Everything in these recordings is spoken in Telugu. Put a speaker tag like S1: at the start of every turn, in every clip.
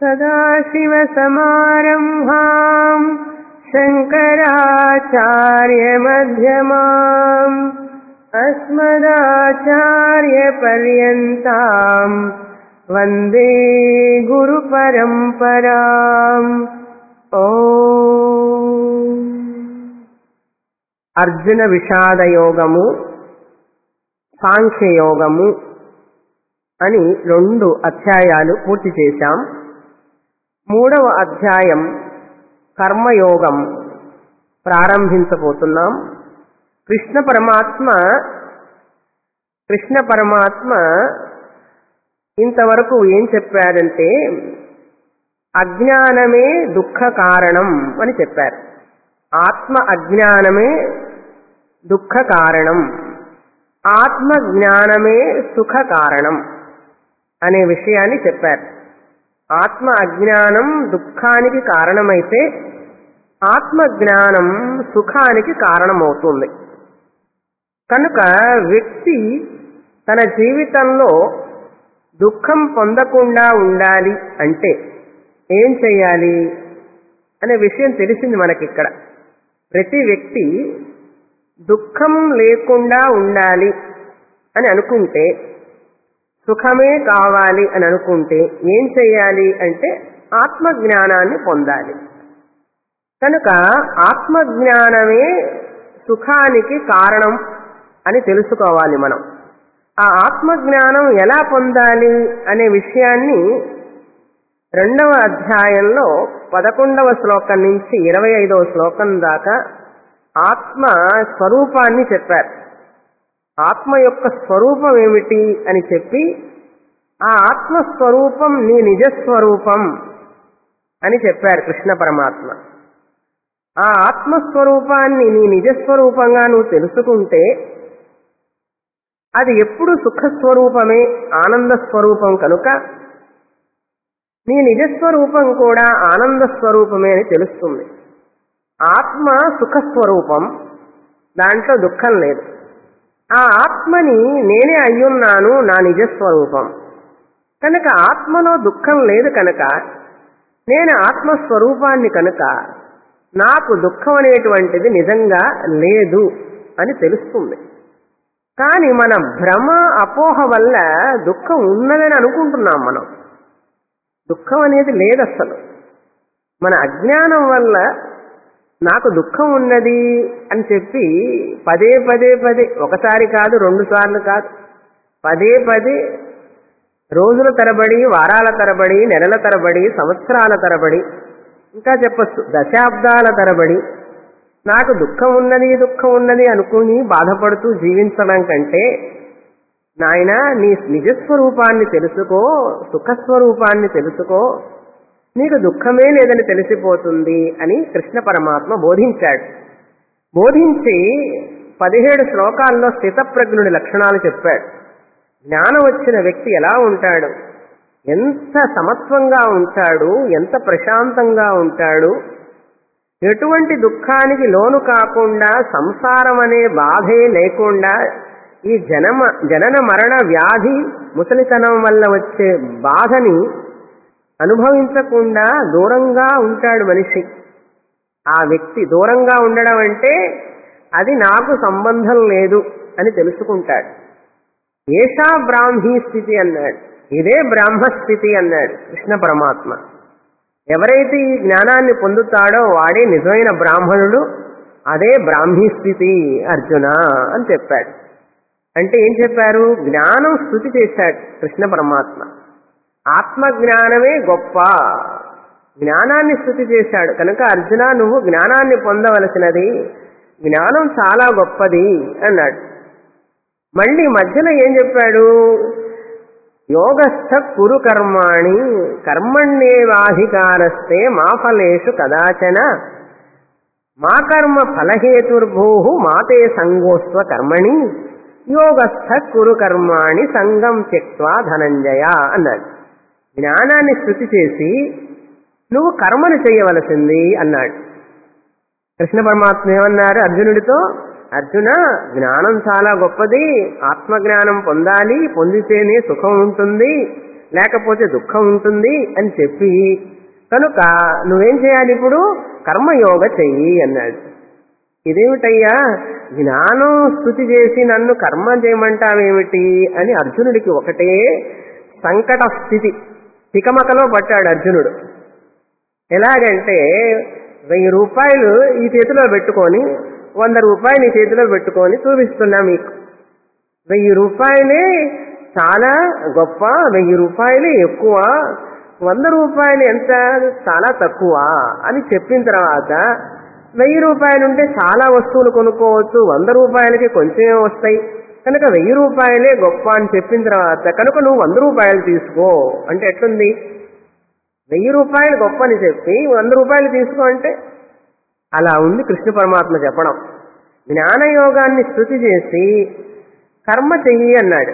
S1: सदाशिवसमारम्भाम् शङ्कराचार्यमध्यमाम् अस्मदाचार्यपर्यन्ताम् वन्दे गुरुपरम्पराम् ओ అర్జున విషాద యోగము సాంఖ్యయోగము అని రెండు అధ్యాయాలు పూర్తి చేశాం మూడవ అధ్యాయం కర్మయోగం ప్రారంభించబోతున్నాం కృష్ణ పరమాత్మ కృష్ణ పరమాత్మ ఇంతవరకు ఏం చెప్పారంటే అజ్ఞానమే దుఃఖ కారణం అని చెప్పారు ఆత్మ అజ్ఞానమే దుఃఖ కారణం ఆత్మ జ్ఞానమే సుఖ కారణం అనే విషయాన్ని చెప్పారు ఆత్మ అజ్ఞానం దుఃఖానికి కారణమైతే ఆత్మ జ్ఞానం సుఖానికి కారణమవుతుంది కనుక వ్యక్తి తన జీవితంలో దుఃఖం పొందకుండా ఉండాలి అంటే ఏం చేయాలి అనే విషయం తెలిసింది మనకిక్కడ ప్రతి వ్యక్తి దుఃఖం లేకుండా ఉండాలి అని అనుకుంటే సుఖమే కావాలి అని అనుకుంటే ఏం చేయాలి అంటే ఆత్మజ్ఞానాన్ని పొందాలి కనుక ఆత్మజ్ఞానమే సుఖానికి కారణం అని తెలుసుకోవాలి మనం ఆ ఆత్మజ్ఞానం ఎలా పొందాలి అనే విషయాన్ని రెండవ అధ్యాయంలో పదకొండవ శ్లోకం నుంచి ఇరవై ఐదవ శ్లోకం దాకా ఆత్మ స్వరూపాన్ని చెప్పారు ఆత్మ యొక్క స్వరూపం ఏమిటి అని చెప్పి ఆ ఆత్మస్వరూపం నీ నిజస్వరూపం అని చెప్పారు కృష్ణ పరమాత్మ ఆ ఆత్మస్వరూపాన్ని నీ నిజస్వరూపంగా నువ్వు తెలుసుకుంటే అది ఎప్పుడు సుఖస్వరూపమే ఆనంద స్వరూపం కనుక నీ నిజస్వరూపం కూడా ఆనంద స్వరూపమే అని తెలుస్తుంది ఆత్మ సుఖస్వరూపం దాంట్లో దుఃఖం లేదు ఆ ఆత్మని నేనే అయ్యున్నాను నా నిజస్వరూపం కనుక ఆత్మలో దుఃఖం లేదు కనుక నేను ఆత్మస్వరూపాన్ని కనుక నాకు దుఃఖం అనేటువంటిది నిజంగా లేదు అని తెలుస్తుంది కానీ మన భ్రమ అపోహ వల్ల దుఃఖం ఉన్నదని అనుకుంటున్నాం మనం దుఃఖం అనేది లేదు అసలు మన అజ్ఞానం వల్ల నాకు దుఃఖం ఉన్నది అని చెప్పి పదే పదే పదే ఒకసారి కాదు రెండు సార్లు కాదు పదే పదే రోజుల తరబడి వారాల తరబడి నెలల తరబడి సంవత్సరాల తరబడి ఇంకా చెప్పచ్చు దశాబ్దాల తరబడి నాకు దుఃఖం ఉన్నది దుఃఖం ఉన్నది అనుకుని బాధపడుతూ జీవించడం కంటే నాయన నీ నిజస్వరూపాన్ని తెలుసుకో సుఖస్వరూపాన్ని తెలుసుకో నీకు దుఃఖమే లేదని తెలిసిపోతుంది అని కృష్ణ పరమాత్మ బోధించాడు బోధించి పదిహేడు శ్లోకాల్లో స్థితప్రజ్ఞుడి లక్షణాలు చెప్పాడు జ్ఞానం వచ్చిన వ్యక్తి ఎలా ఉంటాడు ఎంత సమత్వంగా ఉంటాడు ఎంత ప్రశాంతంగా ఉంటాడు ఎటువంటి దుఃఖానికి లోను కాకుండా సంసారం అనే బాధే లేకుండా ఈ జనమ జనన మరణ వ్యాధి ముసలితనం వల్ల వచ్చే బాధని అనుభవించకుండా దూరంగా ఉంటాడు మనిషి ఆ వ్యక్తి దూరంగా ఉండడం అంటే అది నాకు సంబంధం లేదు అని తెలుసుకుంటాడు ఏషా బ్రాహ్మీ స్థితి అన్నాడు ఇదే బ్రాహ్మస్థితి అన్నాడు కృష్ణ పరమాత్మ ఎవరైతే ఈ జ్ఞానాన్ని పొందుతాడో వాడే నిజమైన బ్రాహ్మణుడు అదే బ్రాహ్మీ స్థితి అర్జున అని చెప్పాడు అంటే ఏం చెప్పారు జ్ఞానం స్థుతి చేశాడు కృష్ణ పరమాత్మ ఆత్మ జ్ఞానమే గొప్ప జ్ఞానాన్ని స్థుతి చేశాడు కనుక అర్జున నువ్వు జ్ఞానాన్ని పొందవలసినది జ్ఞానం చాలా గొప్పది అన్నాడు మళ్ళీ మధ్యలో ఏం చెప్పాడు యోగస్థ కురు కర్మాణి కర్మణ్యేవాధికారస్తే మా ఫలేషు కదాచన మా కర్మ ఫలహేతుర్భూ మాతే సంగోస్వ కర్మణి యోగస్థ కురు కర్మాణి సంగం త్యక్వా ధనంజయ అన్నాడు జ్ఞానాన్ని స్థుతి చేసి నువ్వు కర్మను చేయవలసింది అన్నాడు కృష్ణ పరమాత్మ ఏమన్నారు అర్జునుడితో అర్జున జ్ఞానం చాలా గొప్పది ఆత్మజ్ఞానం పొందాలి పొందితేనే సుఖం ఉంటుంది లేకపోతే దుఃఖం ఉంటుంది అని చెప్పి కనుక నువ్వేం చేయాలి ఇప్పుడు కర్మయోగ చెయ్యి అన్నాడు ఇదేమిటయ్యా జ్ఞానం స్థుతి చేసి నన్ను కర్మ చేయమంటావేమిటి అని అర్జునుడికి ఒకటే సంకట స్థితి తికమకలో పట్టాడు అర్జునుడు ఎలాగంటే వెయ్యి రూపాయలు ఈ చేతిలో పెట్టుకొని వంద రూపాయలు ఈ చేతిలో పెట్టుకొని చూపిస్తున్నా మీకు వెయ్యి రూపాయలే చాలా గొప్ప వెయ్యి రూపాయలు ఎక్కువ వంద రూపాయలు ఎంత చాలా తక్కువ అని చెప్పిన తర్వాత వెయ్యి రూపాయలు ఉంటే చాలా వస్తువులు కొనుక్కోవచ్చు వంద రూపాయలకి కొంచెమే వస్తాయి కనుక వెయ్యి రూపాయలే గొప్ప అని చెప్పిన తర్వాత కనుక నువ్వు వంద రూపాయలు తీసుకో అంటే ఎట్లుంది వెయ్యి రూపాయలు గొప్ప అని చెప్పి వంద రూపాయలు తీసుకో అంటే అలా ఉంది కృష్ణ పరమాత్మ చెప్పడం జ్ఞానయోగాన్ని స్థుతి చేసి కర్మ చెయ్యి అన్నాడు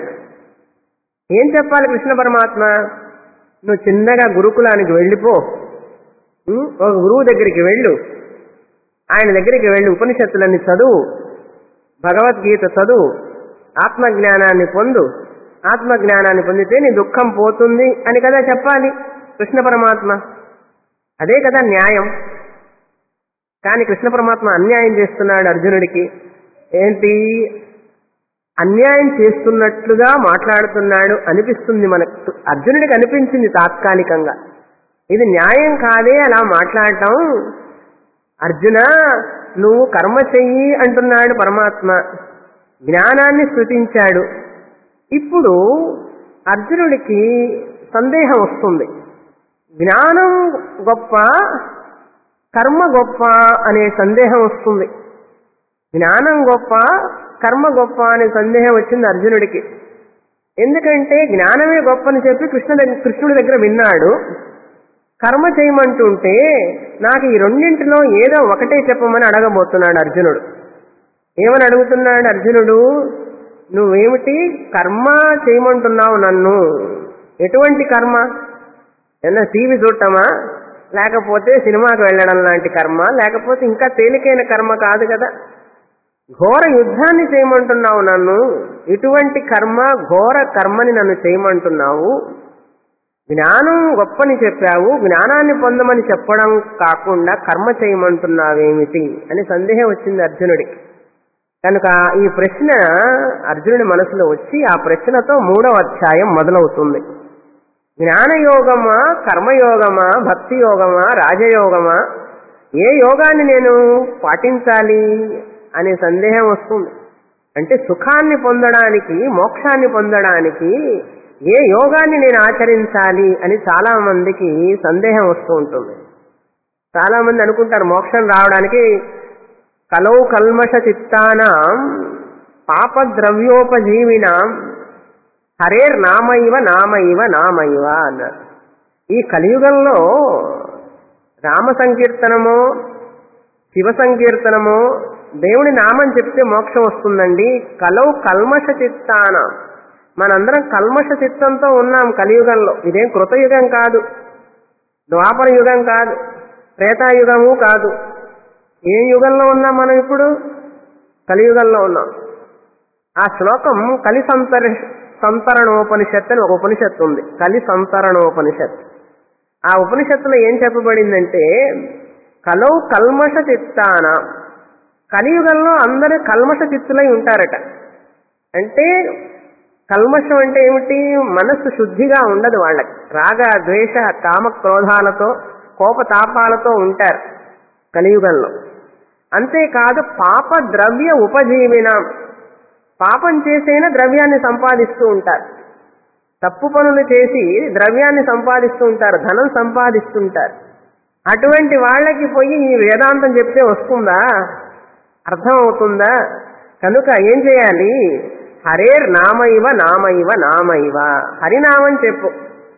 S1: ఏం చెప్పాలి కృష్ణ పరమాత్మ నువ్వు చిన్నగా గురుకులానికి వెళ్ళిపో ఉం? ఒక గురువు దగ్గరికి వెళ్ళు ఆయన దగ్గరికి వెళ్ళి ఉపనిషత్తులన్నీ చదువు భగవద్గీత చదువు ఆత్మజ్ఞానాన్ని పొందు ఆత్మజ్ఞానాన్ని పొందితే నీ దుఃఖం పోతుంది అని కదా చెప్పాలి కృష్ణ పరమాత్మ అదే కదా న్యాయం కానీ కృష్ణ పరమాత్మ అన్యాయం చేస్తున్నాడు అర్జునుడికి ఏంటి అన్యాయం చేస్తున్నట్లుగా మాట్లాడుతున్నాడు అనిపిస్తుంది మనకు అర్జునుడికి అనిపించింది తాత్కాలికంగా ఇది న్యాయం కాదే అలా మాట్లాడటం అర్జున నువ్వు కర్మ చెయ్యి అంటున్నాడు పరమాత్మ జ్ఞానాన్ని స్థుతించాడు ఇప్పుడు అర్జునుడికి సందేహం వస్తుంది జ్ఞానం గొప్ప కర్మ గొప్ప అనే సందేహం వస్తుంది జ్ఞానం గొప్ప కర్మ గొప్ప అనే సందేహం వచ్చింది అర్జునుడికి ఎందుకంటే జ్ఞానమే గొప్ప అని చెప్పి కృష్ణ దగ్గర కృష్ణుడి దగ్గర విన్నాడు కర్మ చేయమంటుంటే నాకు ఈ రెండింటిలో ఏదో ఒకటే చెప్పమని అడగబోతున్నాడు అర్జునుడు ఏమని అడుగుతున్నాడు అర్జునుడు నువ్వేమిటి కర్మ చేయమంటున్నావు నన్ను ఎటువంటి కర్మ ఏమన్నా టీవీ చూడటమా లేకపోతే సినిమాకి వెళ్ళడం లాంటి కర్మ లేకపోతే ఇంకా తేలికైన కర్మ కాదు కదా ఘోర యుద్ధాన్ని చేయమంటున్నావు నన్ను ఇటువంటి కర్మ ఘోర కర్మని నన్ను చేయమంటున్నావు జ్ఞానం గొప్పని చెప్పావు జ్ఞానాన్ని పొందమని చెప్పడం కాకుండా కర్మ చేయమంటున్నావేమిటి అని సందేహం వచ్చింది అర్జునుడికి కనుక ఈ ప్రశ్న అర్జునుడి మనసులో వచ్చి ఆ ప్రశ్నతో మూడవ అధ్యాయం మొదలవుతుంది జ్ఞానయోగమా కర్మయోగమా భక్తి యోగమా రాజయోగమా ఏ యోగాన్ని నేను పాటించాలి అనే సందేహం వస్తుంది అంటే సుఖాన్ని పొందడానికి మోక్షాన్ని పొందడానికి ఏ యోగాన్ని నేను ఆచరించాలి అని చాలా మందికి సందేహం వస్తూ ఉంటుంది చాలా మంది అనుకుంటారు మోక్షం రావడానికి కలౌ కల్మష చిత్తానాం పాప ద్రవ్యోపజీవినాం హరేర్ నామైవ నామైవ నామైవ అన్నారు ఈ కలియుగంలో రామ సంకీర్తనమో శివ సంకీర్తనమో దేవుని నామం చెప్తే మోక్షం వస్తుందండి కలౌ కల్మష చిత్తాన మనందరం కల్మష చిత్తంతో ఉన్నాం కలియుగంలో ఇదేం కృతయుగం కాదు ద్వాపర యుగం కాదు త్రేతాయుగము కాదు ఏ యుగంలో ఉన్నాం మనం ఇప్పుడు కలియుగంలో ఉన్నాం ఆ శ్లోకం కలి సంతర సంతరణోపనిషత్ అని ఒక ఉపనిషత్తు ఉంది కలి సంతరణోపనిషత్ ఆ ఉపనిషత్తులో ఏం చెప్పబడిందంటే కలౌ కల్మష చిత్తాన కలియుగంలో అందరూ కల్మష చిత్తులై ఉంటారట అంటే కల్మషం అంటే ఏమిటి మనస్సు శుద్ధిగా ఉండదు వాళ్ళకి రాగ ద్వేష కామ క్రోధాలతో కోపతాపాలతో ఉంటారు కలియుగంలో అంతేకాదు పాప ద్రవ్య ఉపజీవిన పాపం చేసైనా ద్రవ్యాన్ని సంపాదిస్తూ ఉంటారు తప్పు పనులు చేసి ద్రవ్యాన్ని సంపాదిస్తూ ఉంటారు ధనం సంపాదిస్తుంటారు అటువంటి వాళ్ళకి పోయి ఈ వేదాంతం చెప్తే వస్తుందా అర్థం అవుతుందా కనుక ఏం చేయాలి హరేర్ నామైవ నామైవ నామైవ హరినామం చెప్పు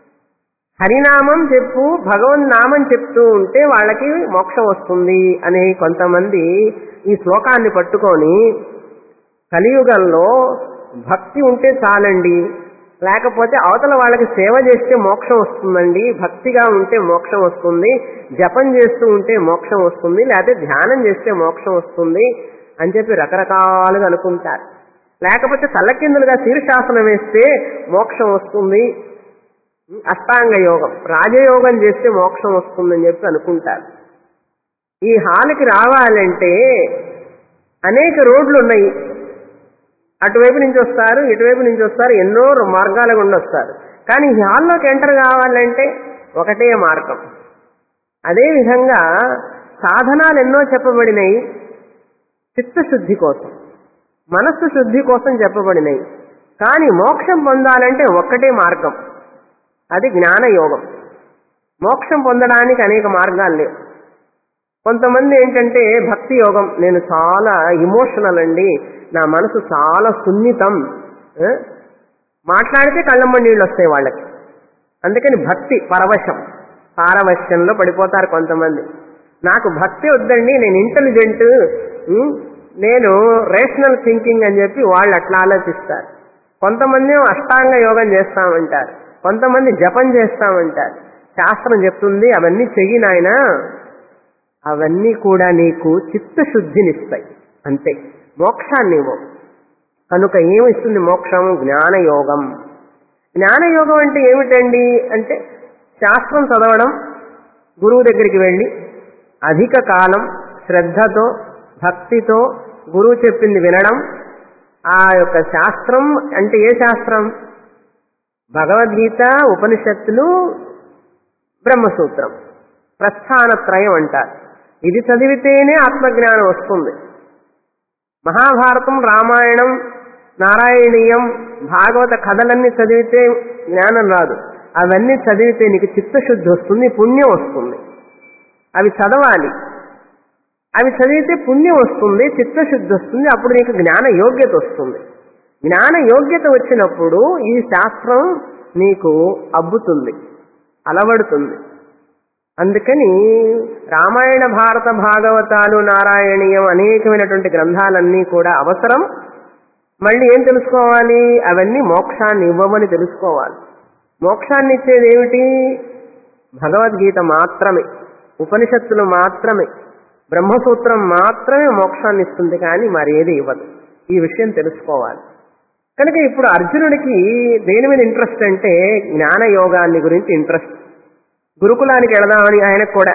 S1: హరినామం చెప్పు భగవన్ నామం చెప్తూ ఉంటే వాళ్ళకి మోక్షం వస్తుంది అని కొంతమంది ఈ శ్లోకాన్ని పట్టుకొని కలియుగంలో భక్తి ఉంటే చాలండి లేకపోతే అవతల వాళ్ళకి సేవ చేస్తే మోక్షం వస్తుందండి భక్తిగా ఉంటే మోక్షం వస్తుంది జపం చేస్తూ ఉంటే మోక్షం వస్తుంది లేకపోతే ధ్యానం చేస్తే మోక్షం వస్తుంది అని చెప్పి రకరకాలుగా అనుకుంటారు లేకపోతే తల్లకిందులుగా శీర్షాసనం వేస్తే మోక్షం వస్తుంది అష్టాంగ యోగం రాజయోగం చేస్తే మోక్షం వస్తుందని చెప్పి అనుకుంటారు ఈ హాల్కి రావాలంటే అనేక రోడ్లు ఉన్నాయి అటువైపు నుంచి వస్తారు ఇటువైపు నుంచి వస్తారు ఎన్నో మార్గాల గుండా వస్తారు కానీ ఈ హాల్లోకి ఎంటర్ కావాలంటే ఒకటే మార్గం అదేవిధంగా సాధనాలు ఎన్నో చెప్పబడినాయి చిత్తశుద్ధి కోసం మనస్సు శుద్ధి కోసం చెప్పబడినాయి కానీ మోక్షం పొందాలంటే ఒక్కటే మార్గం అది జ్ఞానయోగం మోక్షం పొందడానికి అనేక మార్గాలు లేవు కొంతమంది ఏంటంటే భక్తి యోగం నేను చాలా ఇమోషనల్ అండి నా మనసు చాలా సున్నితం ఆ? మాట్లాడితే కళ్ళమ్మ నీళ్ళు వస్తాయి వాళ్ళకి అందుకని భక్తి పరవశం పారవశ్యంలో పడిపోతారు కొంతమంది నాకు భక్తి వద్దండి నేను ఇంటెలిజెంట్ ఉమ్, నేను రేషనల్ థింకింగ్ అని చెప్పి వాళ్ళు అట్లా ఆలోచిస్తారు కొంతమంది అష్టాంగ యోగం చేస్తామంటారు కొంతమంది జపం చేస్తామంటారు శాస్త్రం చెప్తుంది అవన్నీ చెయ్యి నాయనా అవన్నీ కూడా నీకు చిత్తశుద్ధినిస్తాయి అంతే మోక్షాన్ని ఇవ్వవు కనుక ఏమిస్తుంది మోక్షం జ్ఞానయోగం జ్ఞానయోగం అంటే ఏమిటండి అంటే శాస్త్రం చదవడం గురువు దగ్గరికి వెళ్ళి అధిక కాలం శ్రద్ధతో భక్తితో గురువు చెప్పింది వినడం ఆ యొక్క శాస్త్రం అంటే ఏ శాస్త్రం భగవద్గీత ఉపనిషత్తులు బ్రహ్మసూత్రం ప్రస్థానత్రయం అంటారు ఇది చదివితేనే ఆత్మజ్ఞానం వస్తుంది మహాభారతం రామాయణం నారాయణీయం భాగవత కథలన్నీ చదివితే జ్ఞానం రాదు అవన్నీ చదివితే నీకు చిత్తశుద్ధి వస్తుంది పుణ్యం వస్తుంది అవి చదవాలి అవి చదివితే పుణ్యం వస్తుంది చిత్తశుద్ధి వస్తుంది అప్పుడు నీకు జ్ఞాన యోగ్యత వస్తుంది జ్ఞాన యోగ్యత వచ్చినప్పుడు ఈ శాస్త్రం నీకు అబ్బుతుంది అలవడుతుంది అందుకని రామాయణ భారత భాగవతాలు నారాయణీయం అనేకమైనటువంటి గ్రంథాలన్నీ కూడా అవసరం మళ్ళీ ఏం తెలుసుకోవాలి అవన్నీ మోక్షాన్ని ఇవ్వమని తెలుసుకోవాలి మోక్షాన్ని ఇచ్చేది ఏమిటి భగవద్గీత మాత్రమే ఉపనిషత్తులు మాత్రమే బ్రహ్మసూత్రం మాత్రమే మోక్షాన్ని ఇస్తుంది కానీ మరి ఏది ఇవ్వదు ఈ విషయం తెలుసుకోవాలి కనుక ఇప్పుడు అర్జునుడికి దేని మీద ఇంట్రెస్ట్ అంటే జ్ఞాన యోగాన్ని గురించి ఇంట్రెస్ట్ గురుకులానికి వెళదామని ఆయనకు కూడా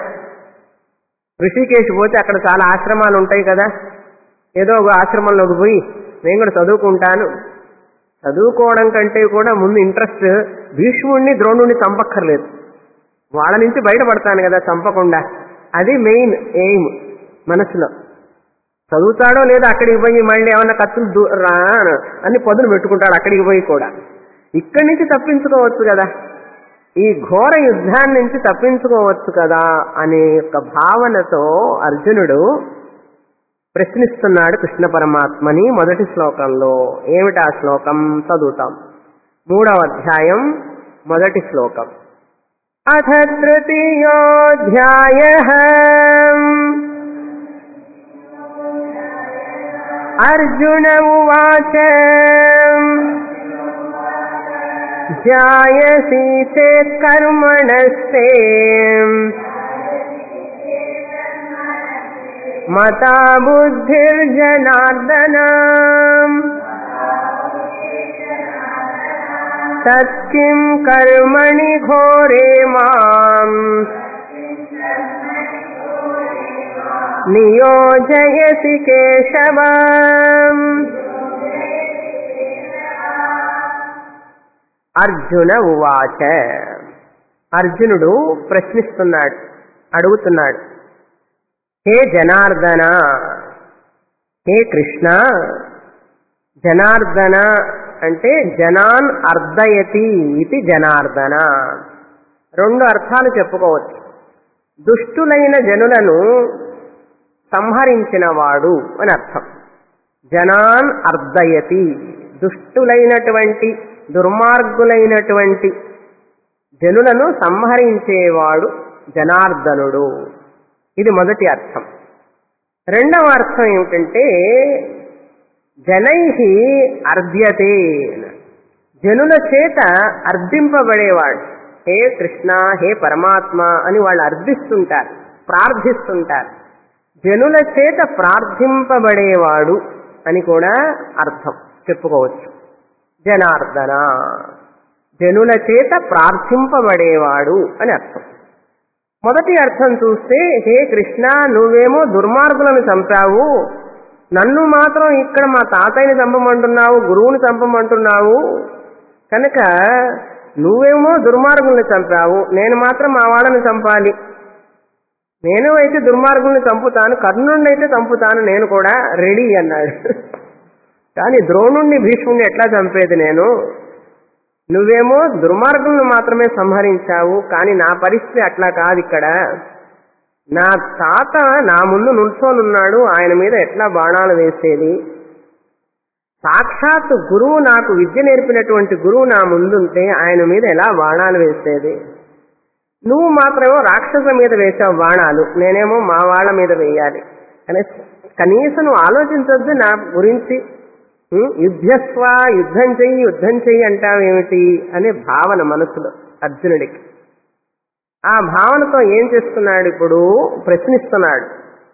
S1: ఋషికేశ్ పోతే అక్కడ చాలా ఆశ్రమాలు ఉంటాయి కదా ఏదో ఒక ఆశ్రమంలోకి పోయి నేను కూడా చదువుకుంటాను చదువుకోవడం కంటే కూడా ముందు ఇంట్రెస్ట్ భీష్ముడిని ద్రోణుడిని చంపక్కర్లేదు వాళ్ళ నుంచి బయటపడతాను కదా చంపకుండా అది మెయిన్ ఎయిమ్ మనసులో చదువుతాడో లేదో అక్కడికి పోయి మళ్ళీ ఏమన్నా కత్తులు దూ- రా అని పొదును పెట్టుకుంటాడు అక్కడికి పోయి కూడా ఇక్కడి నుంచి తప్పించుకోవచ్చు కదా ఈ ఘోర యుద్ధాన్ని నుంచి తప్పించుకోవచ్చు కదా అనే యొక్క భావనతో అర్జునుడు ప్రశ్నిస్తున్నాడు కృష్ణ పరమాత్మని మొదటి శ్లోకంలో ఏమిటి ఆ శ్లోకం చదువుతాం మూడవ అధ్యాయం మొదటి శ్లోకం అథ తృతీయోధ్యాయ అర్జున ఉవాచ ధ్యాయసి చేత్ కర్మణస్తే మతా బుద్ధిర్జనార్దన తత్కిం కర్మణి ఘోరే మాం నియోజయసి కేశవ అర్జున ఉవాచ అర్జునుడు ప్రశ్నిస్తున్నాడు అడుగుతున్నాడు హే జనార్దన హే కృష్ణ జనార్దన అంటే జనాన్ అర్ధయతి ఇది జనార్దన రెండు అర్థాలు చెప్పుకోవచ్చు దుష్టులైన జనులను సంహరించినవాడు అని అర్థం జనాన్ అర్ధయతి దుష్టులైనటువంటి దుర్మార్గులైనటువంటి జనులను సంహరించేవాడు జనార్దనుడు ఇది మొదటి అర్థం రెండవ అర్థం ఏమిటంటే జనై అర్ధ్యతే జనుల చేత అర్థింపబడేవాడు హే కృష్ణ హే పరమాత్మ అని వాళ్ళు అర్థిస్తుంటారు ప్రార్థిస్తుంటారు జనుల చేత ప్రార్థింపబడేవాడు అని కూడా అర్థం చెప్పుకోవచ్చు జనార్దన జనుల చేత ప్రార్థింపబడేవాడు అని అర్థం మొదటి అర్థం చూస్తే హే కృష్ణ నువ్వేమో దుర్మార్గులను చంపావు నన్ను మాత్రం ఇక్కడ మా తాతయ్యని చంపమంటున్నావు గురువుని చంపమంటున్నావు కనుక నువ్వేమో దుర్మార్గుల్ని చంపావు నేను మాత్రం మా వాళ్ళని చంపాలి నేను అయితే దుర్మార్గుల్ని చంపుతాను కర్ణుడిని అయితే చంపుతాను నేను కూడా రెడీ అన్నాడు కానీ ద్రోణుణ్ణి భీష్ముణ్ణి ఎట్లా చంపేది నేను నువ్వేమో దుర్మార్గులను మాత్రమే సంహరించావు కానీ నా పరిస్థితి అట్లా కాదు ఇక్కడ నా తాత నా ముందు నుంచోనున్నాడు ఆయన మీద ఎట్లా బాణాలు వేసేది సాక్షాత్ గురువు నాకు విద్య నేర్పినటువంటి గురువు నా ముందుంటే ఆయన మీద ఎలా బాణాలు వేసేది నువ్వు మాత్రమేమో రాక్షసుల మీద వేసావు బాణాలు నేనేమో మా వాళ్ళ మీద వేయాలి కానీ కనీసం నువ్వు ఆలోచించొద్దు నా గురించి ఉం? యుద్ధస్వ యుద్ధం చెయ్యి యుద్ధం చెయ్యి అంటావేమిటి అనే భావన మనసులో అర్జునుడికి ఆ భావనతో ఏం చేస్తున్నాడు ఇప్పుడు ప్రశ్నిస్తున్నాడు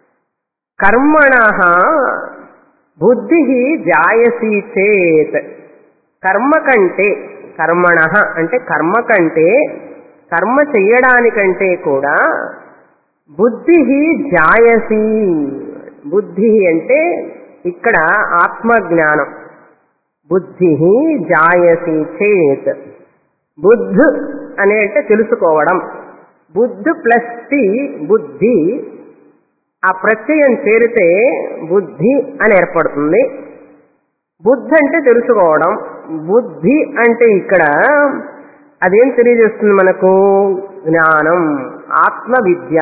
S1: కర్మణ బుద్ధి జాయసి చేత్ కర్మ కంటే కర్మణ అంటే కర్మ కంటే కర్మ చెయ్యడానికంటే కూడా బుద్ధి జాయసి బుద్ధి అంటే ఇక్కడ ఆత్మజ్ఞానం బుద్ధి జాయసి చేత్ బుద్ధ్ అనే అంటే తెలుసుకోవడం బుద్ధ్ ప్లస్ టి బుద్ధి ఆ ప్రత్యయం చేరితే బుద్ధి అని ఏర్పడుతుంది బుద్ధి అంటే తెలుసుకోవడం బుద్ధి అంటే ఇక్కడ అదేం తెలియజేస్తుంది మనకు జ్ఞానం ఆత్మ విద్య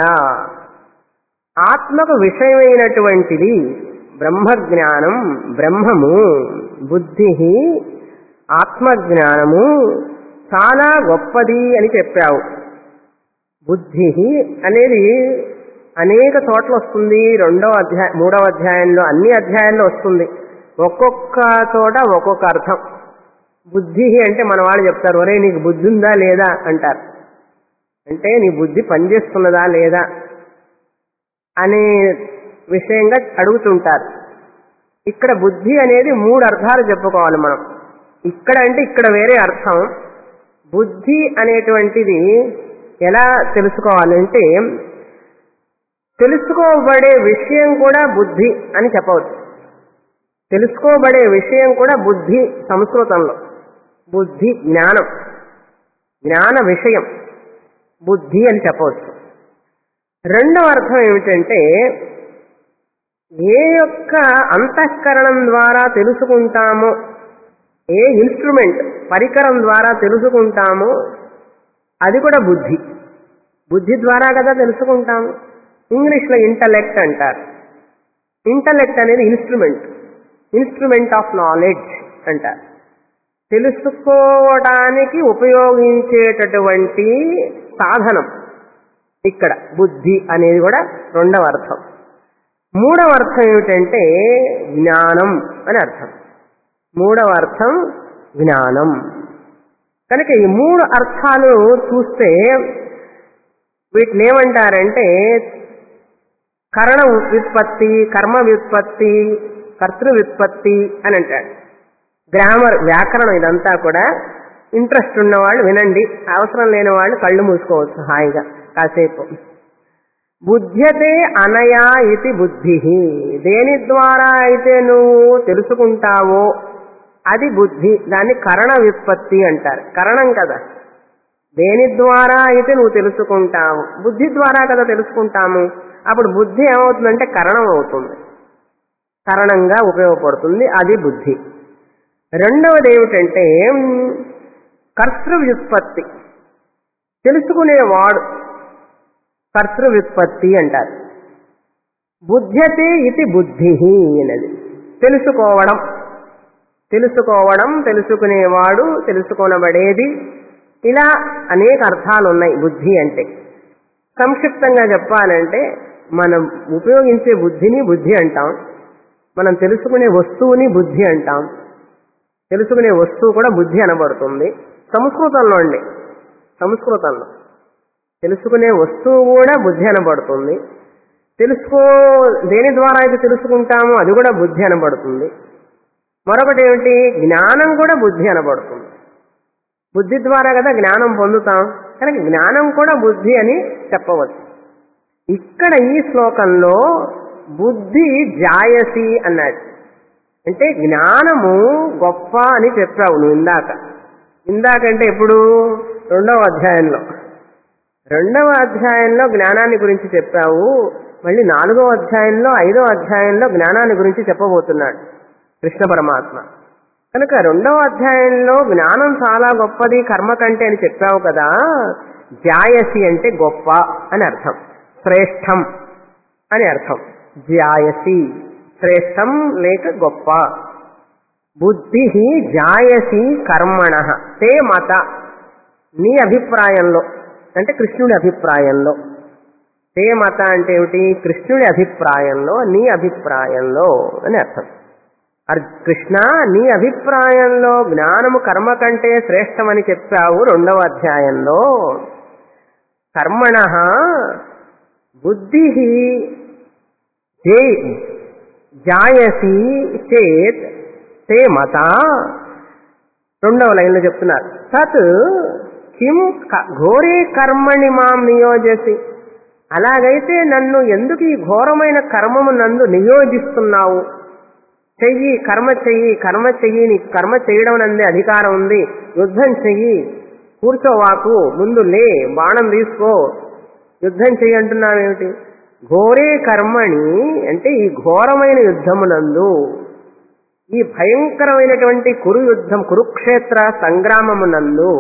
S1: ఆత్మకు విషయమైనటువంటిది బ్రహ్మజ్ఞానం బ్రహ్మము బుద్ధి ఆత్మజ్ఞానము చాలా గొప్పది అని చెప్పావు బుద్ధి అనేది అనేక చోట్ల వస్తుంది రెండవ అధ్యాయం మూడవ అధ్యాయంలో అన్ని అధ్యాయాల్లో వస్తుంది ఒక్కొక్క చోట ఒక్కొక్క అర్థం బుద్ధి అంటే మన వాళ్ళు చెప్తారు ఒరే నీకు బుద్ధి ఉందా లేదా అంటారు అంటే నీ బుద్ధి పనిచేస్తున్నదా లేదా అనే విషయంగా అడుగుతుంటారు ఇక్కడ బుద్ధి అనేది మూడు అర్థాలు చెప్పుకోవాలి మనం ఇక్కడ అంటే ఇక్కడ వేరే అర్థం బుద్ధి అనేటువంటిది ఎలా తెలుసుకోవాలంటే తెలుసుకోబడే విషయం కూడా బుద్ధి అని చెప్పవచ్చు తెలుసుకోబడే విషయం కూడా బుద్ధి సంస్కృతంలో బుద్ధి జ్ఞానం జ్ఞాన విషయం బుద్ధి అని చెప్పవచ్చు రెండవ అర్థం ఏమిటంటే ఏ యొక్క అంతఃకరణం ద్వారా తెలుసుకుంటామో ఏ ఇన్స్ట్రుమెంట్ పరికరం ద్వారా తెలుసుకుంటామో అది కూడా బుద్ధి బుద్ధి ద్వారా కదా తెలుసుకుంటాము ఇంగ్లీష్లో ఇంటలెక్ట్ అంటారు ఇంటలెక్ట్ అనేది ఇన్స్ట్రుమెంట్ ఇన్స్ట్రుమెంట్ ఆఫ్ నాలెడ్జ్ అంటారు తెలుసుకోవడానికి ఉపయోగించేటటువంటి సాధనం ఇక్కడ బుద్ధి అనేది కూడా రెండవ అర్థం మూడవ అర్థం ఏమిటంటే జ్ఞానం అని అర్థం మూడవ అర్థం జ్ఞానం కనుక ఈ మూడు అర్థాలు చూస్తే వీటిని ఏమంటారంటే కరణ వ్యుత్పత్తి కర్మ వ్యుత్పత్తి కర్తృ వ్యుత్పత్తి అని అంటాడు గ్రామర్ వ్యాకరణం ఇదంతా కూడా ఇంట్రెస్ట్ ఉన్న వాళ్ళు వినండి అవసరం లేని వాళ్ళు కళ్ళు మూసుకోవచ్చు హాయిగా కాసేపు బుద్ధ్యతే అనయా ఇది బుద్ధి దేని ద్వారా అయితే నువ్వు తెలుసుకుంటావో అది బుద్ధి దాన్ని కరణ వ్యుత్పత్తి అంటారు కరణం కదా దేని ద్వారా అయితే నువ్వు తెలుసుకుంటావు బుద్ధి ద్వారా కదా తెలుసుకుంటాము అప్పుడు బుద్ధి ఏమవుతుందంటే కరణం అవుతుంది కరణంగా ఉపయోగపడుతుంది అది బుద్ధి రెండవది ఏమిటంటే కర్తృ వ్యుత్పత్తి తెలుసుకునేవాడు కర్తృ వ్యుత్పత్తి అంటారు బుద్ధ్యతే ఇది బుద్ధి అనేది తెలుసుకోవడం తెలుసుకోవడం తెలుసుకునేవాడు తెలుసుకొనబడేది ఇలా అనేక అర్థాలు ఉన్నాయి బుద్ధి అంటే సంక్షిప్తంగా చెప్పాలంటే మనం ఉపయోగించే బుద్ధిని బుద్ధి అంటాం మనం తెలుసుకునే వస్తువుని బుద్ధి అంటాం తెలుసుకునే వస్తువు కూడా బుద్ధి అనబడుతుంది సంస్కృతంలో అండి సంస్కృతంలో తెలుసుకునే వస్తువు కూడా బుద్ధి అనబడుతుంది తెలుసుకో దేని ద్వారా అయితే తెలుసుకుంటామో అది కూడా బుద్ధి అనబడుతుంది మరొకటి ఏమిటి జ్ఞానం కూడా బుద్ధి అనబడుతుంది బుద్ధి ద్వారా కదా జ్ఞానం పొందుతాం కనుక జ్ఞానం కూడా బుద్ధి అని చెప్పవచ్చు ఇక్కడ ఈ శ్లోకంలో బుద్ధి జాయసి అన్నాడు అంటే జ్ఞానము గొప్ప అని చెప్పావు నువ్వు ఇందాక ఇందాకంటే ఎప్పుడు రెండవ అధ్యాయంలో రెండవ అధ్యాయంలో జ్ఞానాన్ని గురించి చెప్పావు మళ్ళీ నాలుగవ అధ్యాయంలో ఐదవ అధ్యాయంలో జ్ఞానాన్ని గురించి చెప్పబోతున్నాడు కృష్ణ పరమాత్మ కనుక రెండవ అధ్యాయంలో జ్ఞానం చాలా గొప్పది కర్మ కంటే అని చెప్పావు కదా జాయసి అంటే గొప్ప అని అర్థం శ్రేష్టం అని అర్థం జాయసి శ్రేష్టం లేక గొప్ప బుద్ధి జాయసి కర్మణ తే మత నీ అభిప్రాయంలో అంటే కృష్ణుడి అభిప్రాయంలో తే మత అంటే ఏమిటి కృష్ణుడి అభిప్రాయంలో నీ అభిప్రాయంలో అని అర్థం అర్ కృష్ణ నీ అభిప్రాయంలో జ్ఞానము కర్మ కంటే శ్రేష్టమని చెప్పావు రెండవ అధ్యాయంలో కర్మణ బుద్ధి జాయసి చేత్ తే మత రెండవ లైన్లో చెప్తున్నారు తత్ కిం క- ఘోరే కర్మణి మాం నియోజసి అలాగైతే నన్ను ఎందుకు ఈ ఘోరమైన కర్మము నందు నియోజిస్తున్నావు చెయ్యి కర్మ చెయ్యి కర్మ చెయ్యి నీ కర్మ చేయడం నందే అధికారం ఉంది యుద్ధం చెయ్యి కూర్చోవాకు ముందు లే బాణం తీసుకో యుద్ధం చెయ్యి అంటున్నావేమిటి ఘోరే కర్మణి అంటే ఈ ఘోరమైన యుద్ధమునందు ఈ భయంకరమైనటువంటి కురు యుద్ధం కురుక్షేత్ర సంగ్రామమునందు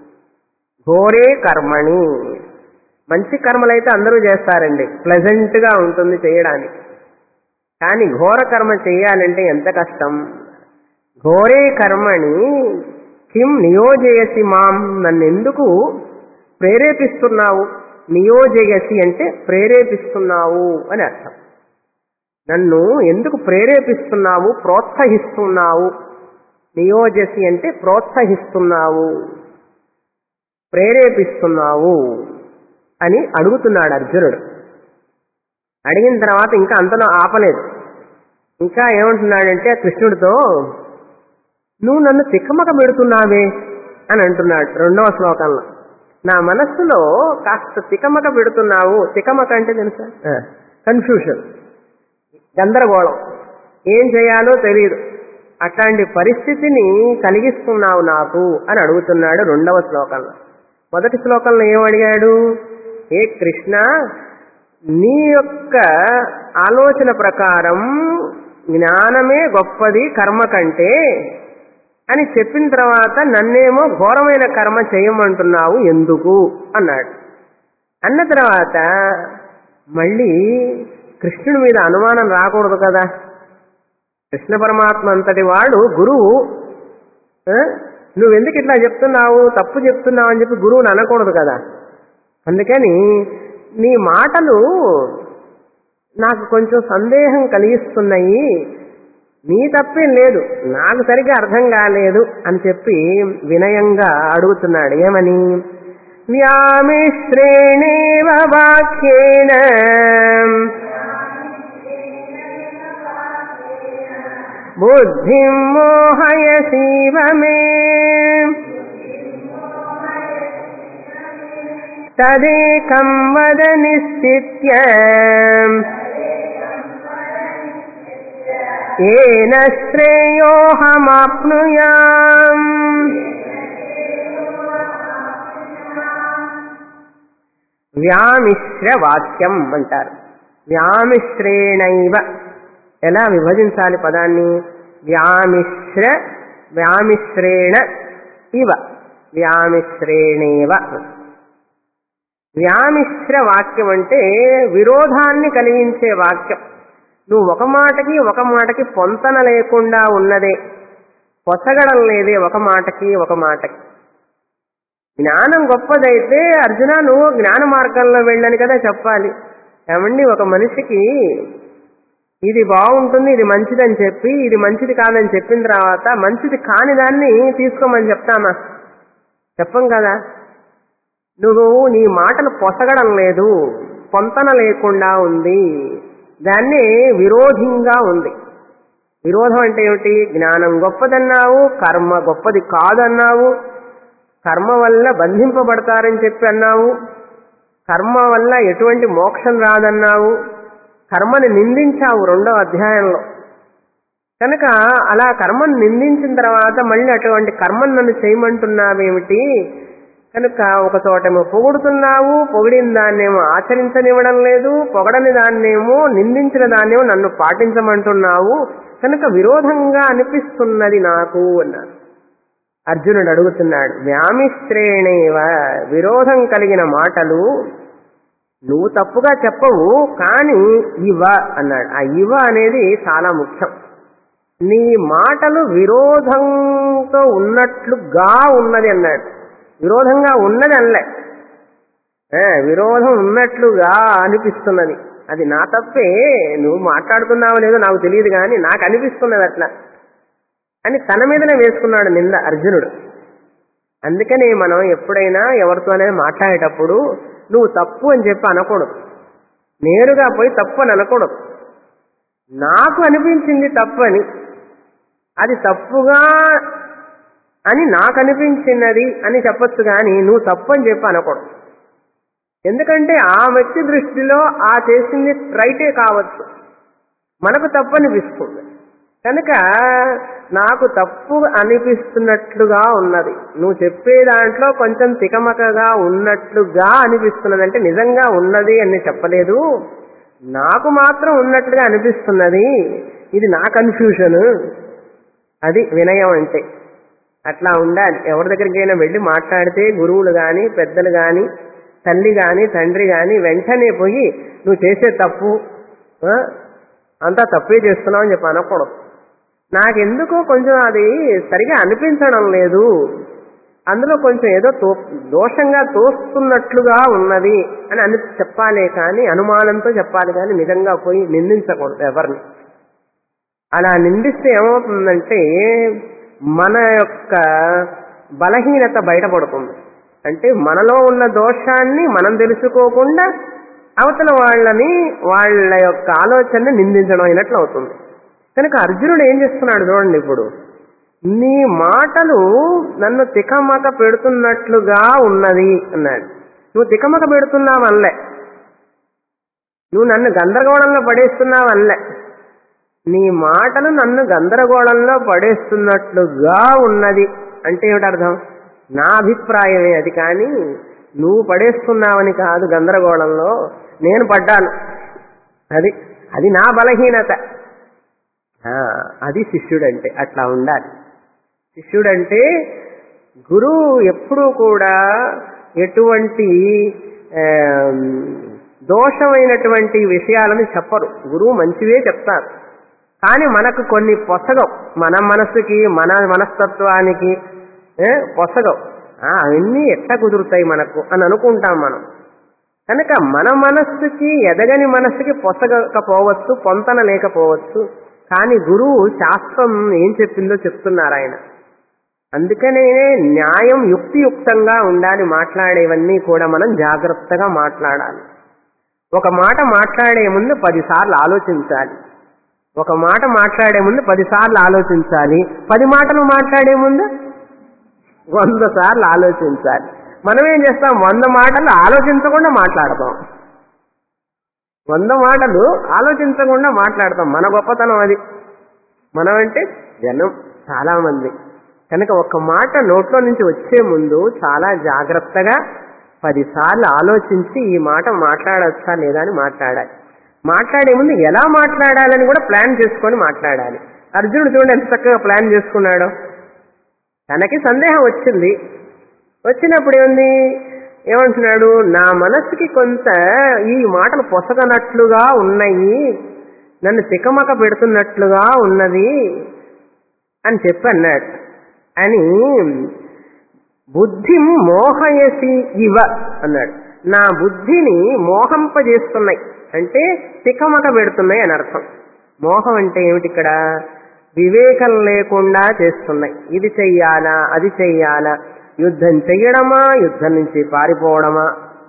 S1: ఘోరే కర్మణి మంచి కర్మలైతే అందరూ చేస్తారండి ప్లెజెంట్ గా ఉంటుంది చేయడానికి కానీ ఘోర కర్మ చేయాలంటే ఎంత కష్టం ఘోరే కర్మని కిం నియోజయసి మాం నన్నెందుకు ప్రేరేపిస్తున్నావు నియోజయసి అంటే ప్రేరేపిస్తున్నావు అని అర్థం నన్ను ఎందుకు ప్రేరేపిస్తున్నావు ప్రోత్సహిస్తున్నావు నియోజసి అంటే ప్రోత్సహిస్తున్నావు ప్రేరేపిస్తున్నావు అని అడుగుతున్నాడు అర్జునుడు అడిగిన తర్వాత ఇంకా అంతలో ఆపలేదు ఇంకా ఏమంటున్నాడంటే కృష్ణుడితో నువ్వు నన్ను తిక్కమక పెడుతున్నావే అని అంటున్నాడు రెండవ శ్లోకంలో నా మనస్సులో కాస్త తికమక పెడుతున్నావు తికమక అంటే తెలుసా కన్ఫ్యూషన్ గందరగోళం ఏం చేయాలో తెలియదు అట్లాంటి పరిస్థితిని కలిగిస్తున్నావు నాకు అని అడుగుతున్నాడు రెండవ శ్లోకంలో మొదటి శ్లోకంలో ఏం అడిగాడు ఏ కృష్ణ నీ యొక్క ఆలోచన ప్రకారం జ్ఞానమే గొప్పది కర్మ కంటే అని చెప్పిన తర్వాత నన్నేమో ఘోరమైన కర్మ చేయమంటున్నావు ఎందుకు అన్నాడు అన్న తర్వాత మళ్ళీ కృష్ణుడి మీద అనుమానం రాకూడదు కదా కృష్ణ పరమాత్మ అంతటి వాడు గురువు ఆ? నువ్వెందుకు ఇట్లా చెప్తున్నావు తప్పు చెప్తున్నావు అని చెప్పి గురువుని అనకూడదు కదా అందుకని నీ మాటలు నాకు కొంచెం సందేహం కలిగిస్తున్నాయి నీ తప్పేం లేదు నాకు సరిగ్గా అర్థం కాలేదు అని చెప్పి వినయంగా అడుగుతున్నాడు ఏమని వ్యామిశ్రేణేవ వాక్యేన బుద్ధిం మోహయసీవ మే తదేకం వద నిశ్చిత్య ఏన శ్రేయోహమాప్నుయాం వ్యామిశ్ర వాక్యం అంటారు వ్యామిశ్రేణైవ ఎలా విభజించాలి పదాన్ని వ్యామిశ్ర వ్యామిశ్రేణ ఇవ వ్యామిశ్రేణేవ వ్యామిశ్ర వాక్యం అంటే విరోధాన్ని కలిగించే వాక్యం నువ్వు ఒక మాటకి ఒక మాటకి పొంతన లేకుండా ఉన్నదే పొసగడం లేదే ఒక మాటకి ఒక మాటకి జ్ఞానం గొప్పదైతే అర్జున నువ్వు జ్ఞాన మార్గంలో వెళ్ళని కదా చెప్పాలి ఏమండి ఒక మనిషికి ఇది బాగుంటుంది ఇది మంచిదని చెప్పి ఇది మంచిది కాదని చెప్పిన తర్వాత మంచిది కాని దాన్ని తీసుకోమని చెప్తామా చెప్పం కదా నువ్వు నీ మాటలు పొసగడం లేదు పొంతన లేకుండా ఉంది దాన్ని విరోధంగా ఉంది విరోధం అంటే ఏమిటి జ్ఞానం గొప్పదన్నావు కర్మ గొప్పది కాదన్నావు కర్మ వల్ల బంధింపబడతారని చెప్పి అన్నావు కర్మ వల్ల ఎటువంటి మోక్షం రాదన్నావు కర్మని నిందించావు రెండో అధ్యాయంలో కనుక అలా కర్మను నిందించిన తర్వాత మళ్ళీ అటువంటి కర్మను నన్ను చేయమంటున్నావేమిటి కనుక ఒక చోటేమో పొగుడుతున్నావు పొగిడిన దాన్నేమో ఆచరించనివ్వడం లేదు పొగడని దాన్నేమో నిందించిన దాన్నేమో నన్ను పాటించమంటున్నావు కనుక విరోధంగా అనిపిస్తున్నది నాకు అన్నారు అర్జునుడు అడుగుతున్నాడు వ్యామిశ్రేణేవ విరోధం కలిగిన మాటలు నువ్వు తప్పుగా చెప్పవు కానీ ఇవ అన్నాడు ఆ ఇవ అనేది చాలా ముఖ్యం నీ మాటలు విరోధంతో ఉన్నట్లుగా ఉన్నది అన్నాడు విరోధంగా ఉన్నది అనలే ఏ, విరోధం ఉన్నట్లుగా అనిపిస్తున్నది అది నా తప్పే నువ్వు మాట్లాడుతున్నావో లేదో నాకు తెలియదు కానీ నాకు అనిపిస్తున్నది అట్లా అని తన మీదనే వేసుకున్నాడు నింద అర్జునుడు అందుకని మనం ఎప్పుడైనా ఎవరితోనే మాట్లాడేటప్పుడు నువ్వు తప్పు అని చెప్పి అనకూడదు నేరుగా పోయి తప్పు అని అనకూడదు నాకు అనిపించింది తప్పు అని అది తప్పుగా అని నాకు అనిపించినది అని చెప్పొచ్చు కానీ నువ్వు తప్పు అని చెప్పి అనకూడదు ఎందుకంటే ఆ వ్యక్తి దృష్టిలో ఆ చేసింది రైటే కావచ్చు మనకు తప్పు అనిపిస్తుంది కనుక నాకు తప్పు అనిపిస్తున్నట్లుగా ఉన్నది నువ్వు చెప్పే దాంట్లో కొంచెం తికమకగా ఉన్నట్లుగా అనిపిస్తున్నది అంటే నిజంగా ఉన్నది అని చెప్పలేదు నాకు మాత్రం ఉన్నట్లుగా అనిపిస్తున్నది ఇది నా కన్ఫ్యూషన్ అది వినయం అంటే అట్లా ఉండాలి ఎవరి దగ్గరికైనా వెళ్ళి మాట్లాడితే గురువులు కానీ పెద్దలు కానీ తల్లి కానీ తండ్రి కానీ వెంటనే పోయి నువ్వు చేసే తప్పు ఆ, అంతా తప్పే చేస్తున్నావు అని చెప్పి అనకూడదు నాకెందుకో కొంచెం అది సరిగా అనిపించడం లేదు అందులో కొంచెం ఏదో తో దోషంగా తోస్తున్నట్లుగా ఉన్నది అని అని చెప్పాలే కానీ అనుమానంతో చెప్పాలి కానీ నిజంగా పోయి నిందించకూడదు ఎవరిని అలా నిందిస్తే ఏమవుతుందంటే మన యొక్క బలహీనత బయటపడుతుంది అంటే మనలో ఉన్న దోషాన్ని మనం తెలుసుకోకుండా అవతల వాళ్ళని వాళ్ళ యొక్క ఆలోచనని నిందించడం అయినట్లు అవుతుంది కనుక అర్జునుడు ఏం చేస్తున్నాడు చూడండి ఇప్పుడు నీ మాటలు నన్ను తికమక పెడుతున్నట్లుగా ఉన్నది అన్నాడు నువ్వు తికమక పెడుతున్నావు అనలే నువ్వు నన్ను గందరగోళంలో పడేస్తున్నావు అనలే నీ మాటలు నన్ను గందరగోళంలో పడేస్తున్నట్లుగా ఉన్నది అంటే ఏమిటి అర్థం నా అభిప్రాయమే అది కానీ నువ్వు పడేస్తున్నావని కాదు గందరగోళంలో నేను పడ్డాను అది అది నా బలహీనత ఆ, అది శిష్యుడంటే అట్లా ఉండాలి శిష్యుడంటే గురువు ఎప్పుడూ కూడా ఎటువంటి ఆ, దోషమైనటువంటి విషయాలను చెప్పరు గురువు మంచివే చెప్తారు కానీ మనకు కొన్ని పొసగం మన మనసుకి మన మనస్తత్వానికి ఏ, పొసగం ఆ, అవన్నీ ఎట్లా కుదురుతాయి మనకు అని అనుకుంటాం మనం కనుక మన మనస్సుకి ఎదగని మనస్సుకి పొసగకపోవచ్చు పొంతన లేకపోవచ్చు కానీ గురువు శాస్త్రం ఏం చెప్పిందో చెప్తున్నారు ఆయన అందుకనే న్యాయం యుక్తియుక్తంగా ఉండాలి మాట్లాడేవన్నీ కూడా మనం జాగ్రత్తగా మాట్లాడాలి ఒక మాట మాట్లాడే ముందు పదిసార్లు ఆలోచించాలి ఒక మాట మాట్లాడే ముందు పదిసార్లు ఆలోచించాలి పది మాటలు మాట్లాడే ముందు వంద సార్లు ఆలోచించాలి మనం ఏం చేస్తాం వంద మాటలు ఆలోచించకుండా మాట్లాడతాం వంద మాటలు ఆలోచించకుండా మాట్లాడతాం మన గొప్పతనం అది మనం అంటే జనం చాలా మంది కనుక ఒక మాట నోట్లో నుంచి వచ్చే ముందు చాలా జాగ్రత్తగా పదిసార్లు ఆలోచించి ఈ మాట మాట్లాడచ్చా లేదా అని మాట్లాడాలి మాట్లాడే ముందు ఎలా మాట్లాడాలని కూడా ప్లాన్ చేసుకొని మాట్లాడాలి అర్జునుడు చూడండి ఎంత చక్కగా ప్లాన్ చేసుకున్నాడో తనకి సందేహం వచ్చింది వచ్చినప్పుడు ఏముంది ఏమంటున్నాడు నా మనస్సుకి కొంత ఈ మాటలు పొసగనట్లుగా ఉన్నాయి నన్ను తికమక పెడుతున్నట్లుగా ఉన్నది అని చెప్పి అన్నాడు అని బుద్ధి మోహయసి ఇవ అన్నాడు నా బుద్ధిని మోహంపజేస్తున్నాయి అంటే తికమక పెడుతున్నాయి అని అర్థం మోహం అంటే ఏమిటి ఇక్కడ వివేకం లేకుండా చేస్తున్నాయి ఇది చెయ్యాలా అది చెయ్యాలా యుద్ధం చెయ్యడమా యుద్ధం నుంచి పారిపోవడమా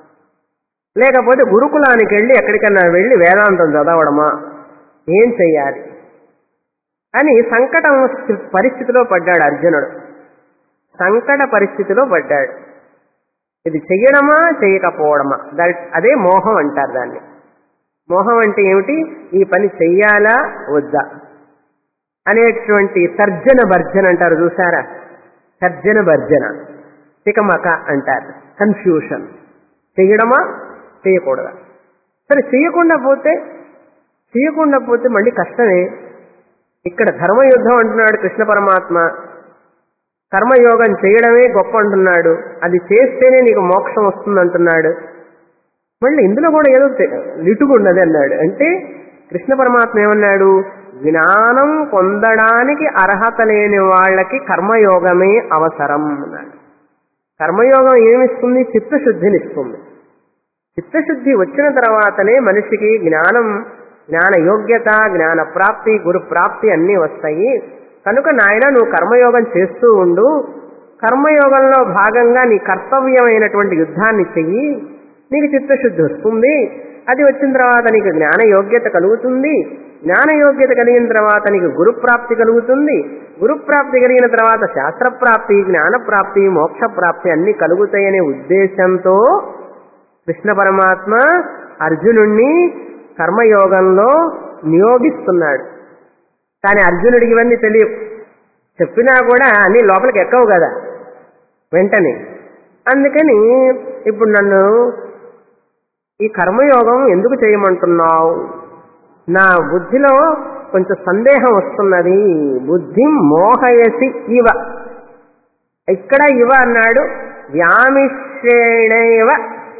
S1: లేకపోతే గురుకులానికి వెళ్ళి ఎక్కడికన్నా వెళ్ళి వేదాంతం చదవడమా ఏం చెయ్యాలి అని సంకటం పరిస్థితిలో పడ్డాడు అర్జునుడు సంకట పరిస్థితిలో పడ్డాడు ఇది చెయ్యడమా చేయకపోవడమా దట్ అదే మోహం అంటారు దాన్ని మోహం అంటే ఏమిటి ఈ పని చెయ్యాలా వద్దా అనేటువంటి తర్జన భర్జన అంటారు చూసారా తర్జన భర్జన తికమక అంటారు కన్ఫ్యూషన్ చెయ్యడమా చేయకూడదా సరే చేయకుండా పోతే చేయకుండా పోతే మళ్ళీ కష్టమే ఇక్కడ ధర్మయుద్ధం అంటున్నాడు కృష్ణ పరమాత్మ కర్మయోగం చేయడమే గొప్ప అంటున్నాడు అది చేస్తేనే నీకు మోక్షం వస్తుంది అంటున్నాడు మళ్ళీ ఇందులో కూడా ఏదో తె- లిటుగున్నది అన్నాడు అంటే కృష్ణ పరమాత్మ ఏమన్నాడు జ్ఞానం పొందడానికి అర్హత లేని వాళ్ళకి కర్మయోగమే అవసరం అన్నాడు కర్మయోగం ఏమిస్తుంది చిత్తశుద్ధినిస్తుంది చిత్తశుద్ధి వచ్చిన తర్వాతనే మనిషికి జ్ఞానం జ్ఞాన యోగ్యత జ్ఞాన ప్రాప్తి గురు ప్రాప్తి అన్నీ వస్తాయి కనుక నాయన నువ్వు కర్మయోగం చేస్తూ ఉండు కర్మయోగంలో భాగంగా నీ కర్తవ్యమైనటువంటి యుద్ధాన్ని చెయ్యి నీకు చిత్తశుద్ధి వస్తుంది అది వచ్చిన తర్వాత నీకు జ్ఞాన యోగ్యత కలుగుతుంది జ్ఞాన యోగ్యత కలిగిన తర్వాత నీకు గురు ప్రాప్తి కలుగుతుంది గురు ప్రాప్తి కలిగిన తర్వాత శాస్త్ర ప్రాప్తి జ్ఞాన ప్రాప్తి మోక్ష ప్రాప్తి అన్ని కలుగుతాయనే ఉద్దేశంతో కృష్ణ పరమాత్మ అర్జునుణ్ణి కర్మయోగంలో నియోగిస్తున్నాడు కానీ అర్జునుడికి ఇవన్నీ తెలియవు చెప్పినా కూడా అన్ని లోపలికి ఎక్కవు కదా వెంటనే అందుకని ఇప్పుడు నన్ను ఈ కర్మయోగం ఎందుకు చేయమంటున్నావు నా బుద్ధిలో కొంచెం సందేహం వస్తున్నది బుద్ధి మోహయసి ఇవ ఇక్కడ ఇవ అన్నాడు వ్యామిశ్రేణైవ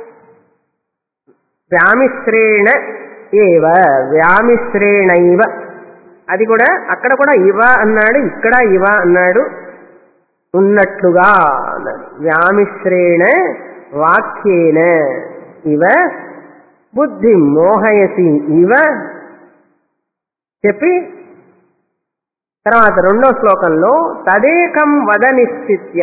S1: వ్యామిశ్రేణ ఏవ వ్యామిశ్రేణైవ అది కూడా అక్కడ కూడా ఇవ అన్నాడు ఇక్కడ ఇవ అన్నాడు ఉన్నట్లుగా అన్నాడు వ్యామిశ్రేణ వాక్యేన ఇవ బుద్ధి మోహయసి ఇవ చెప్పి తర్వాత రెండో శ్లోకంలో తదేకం వద నిశ్చిత్య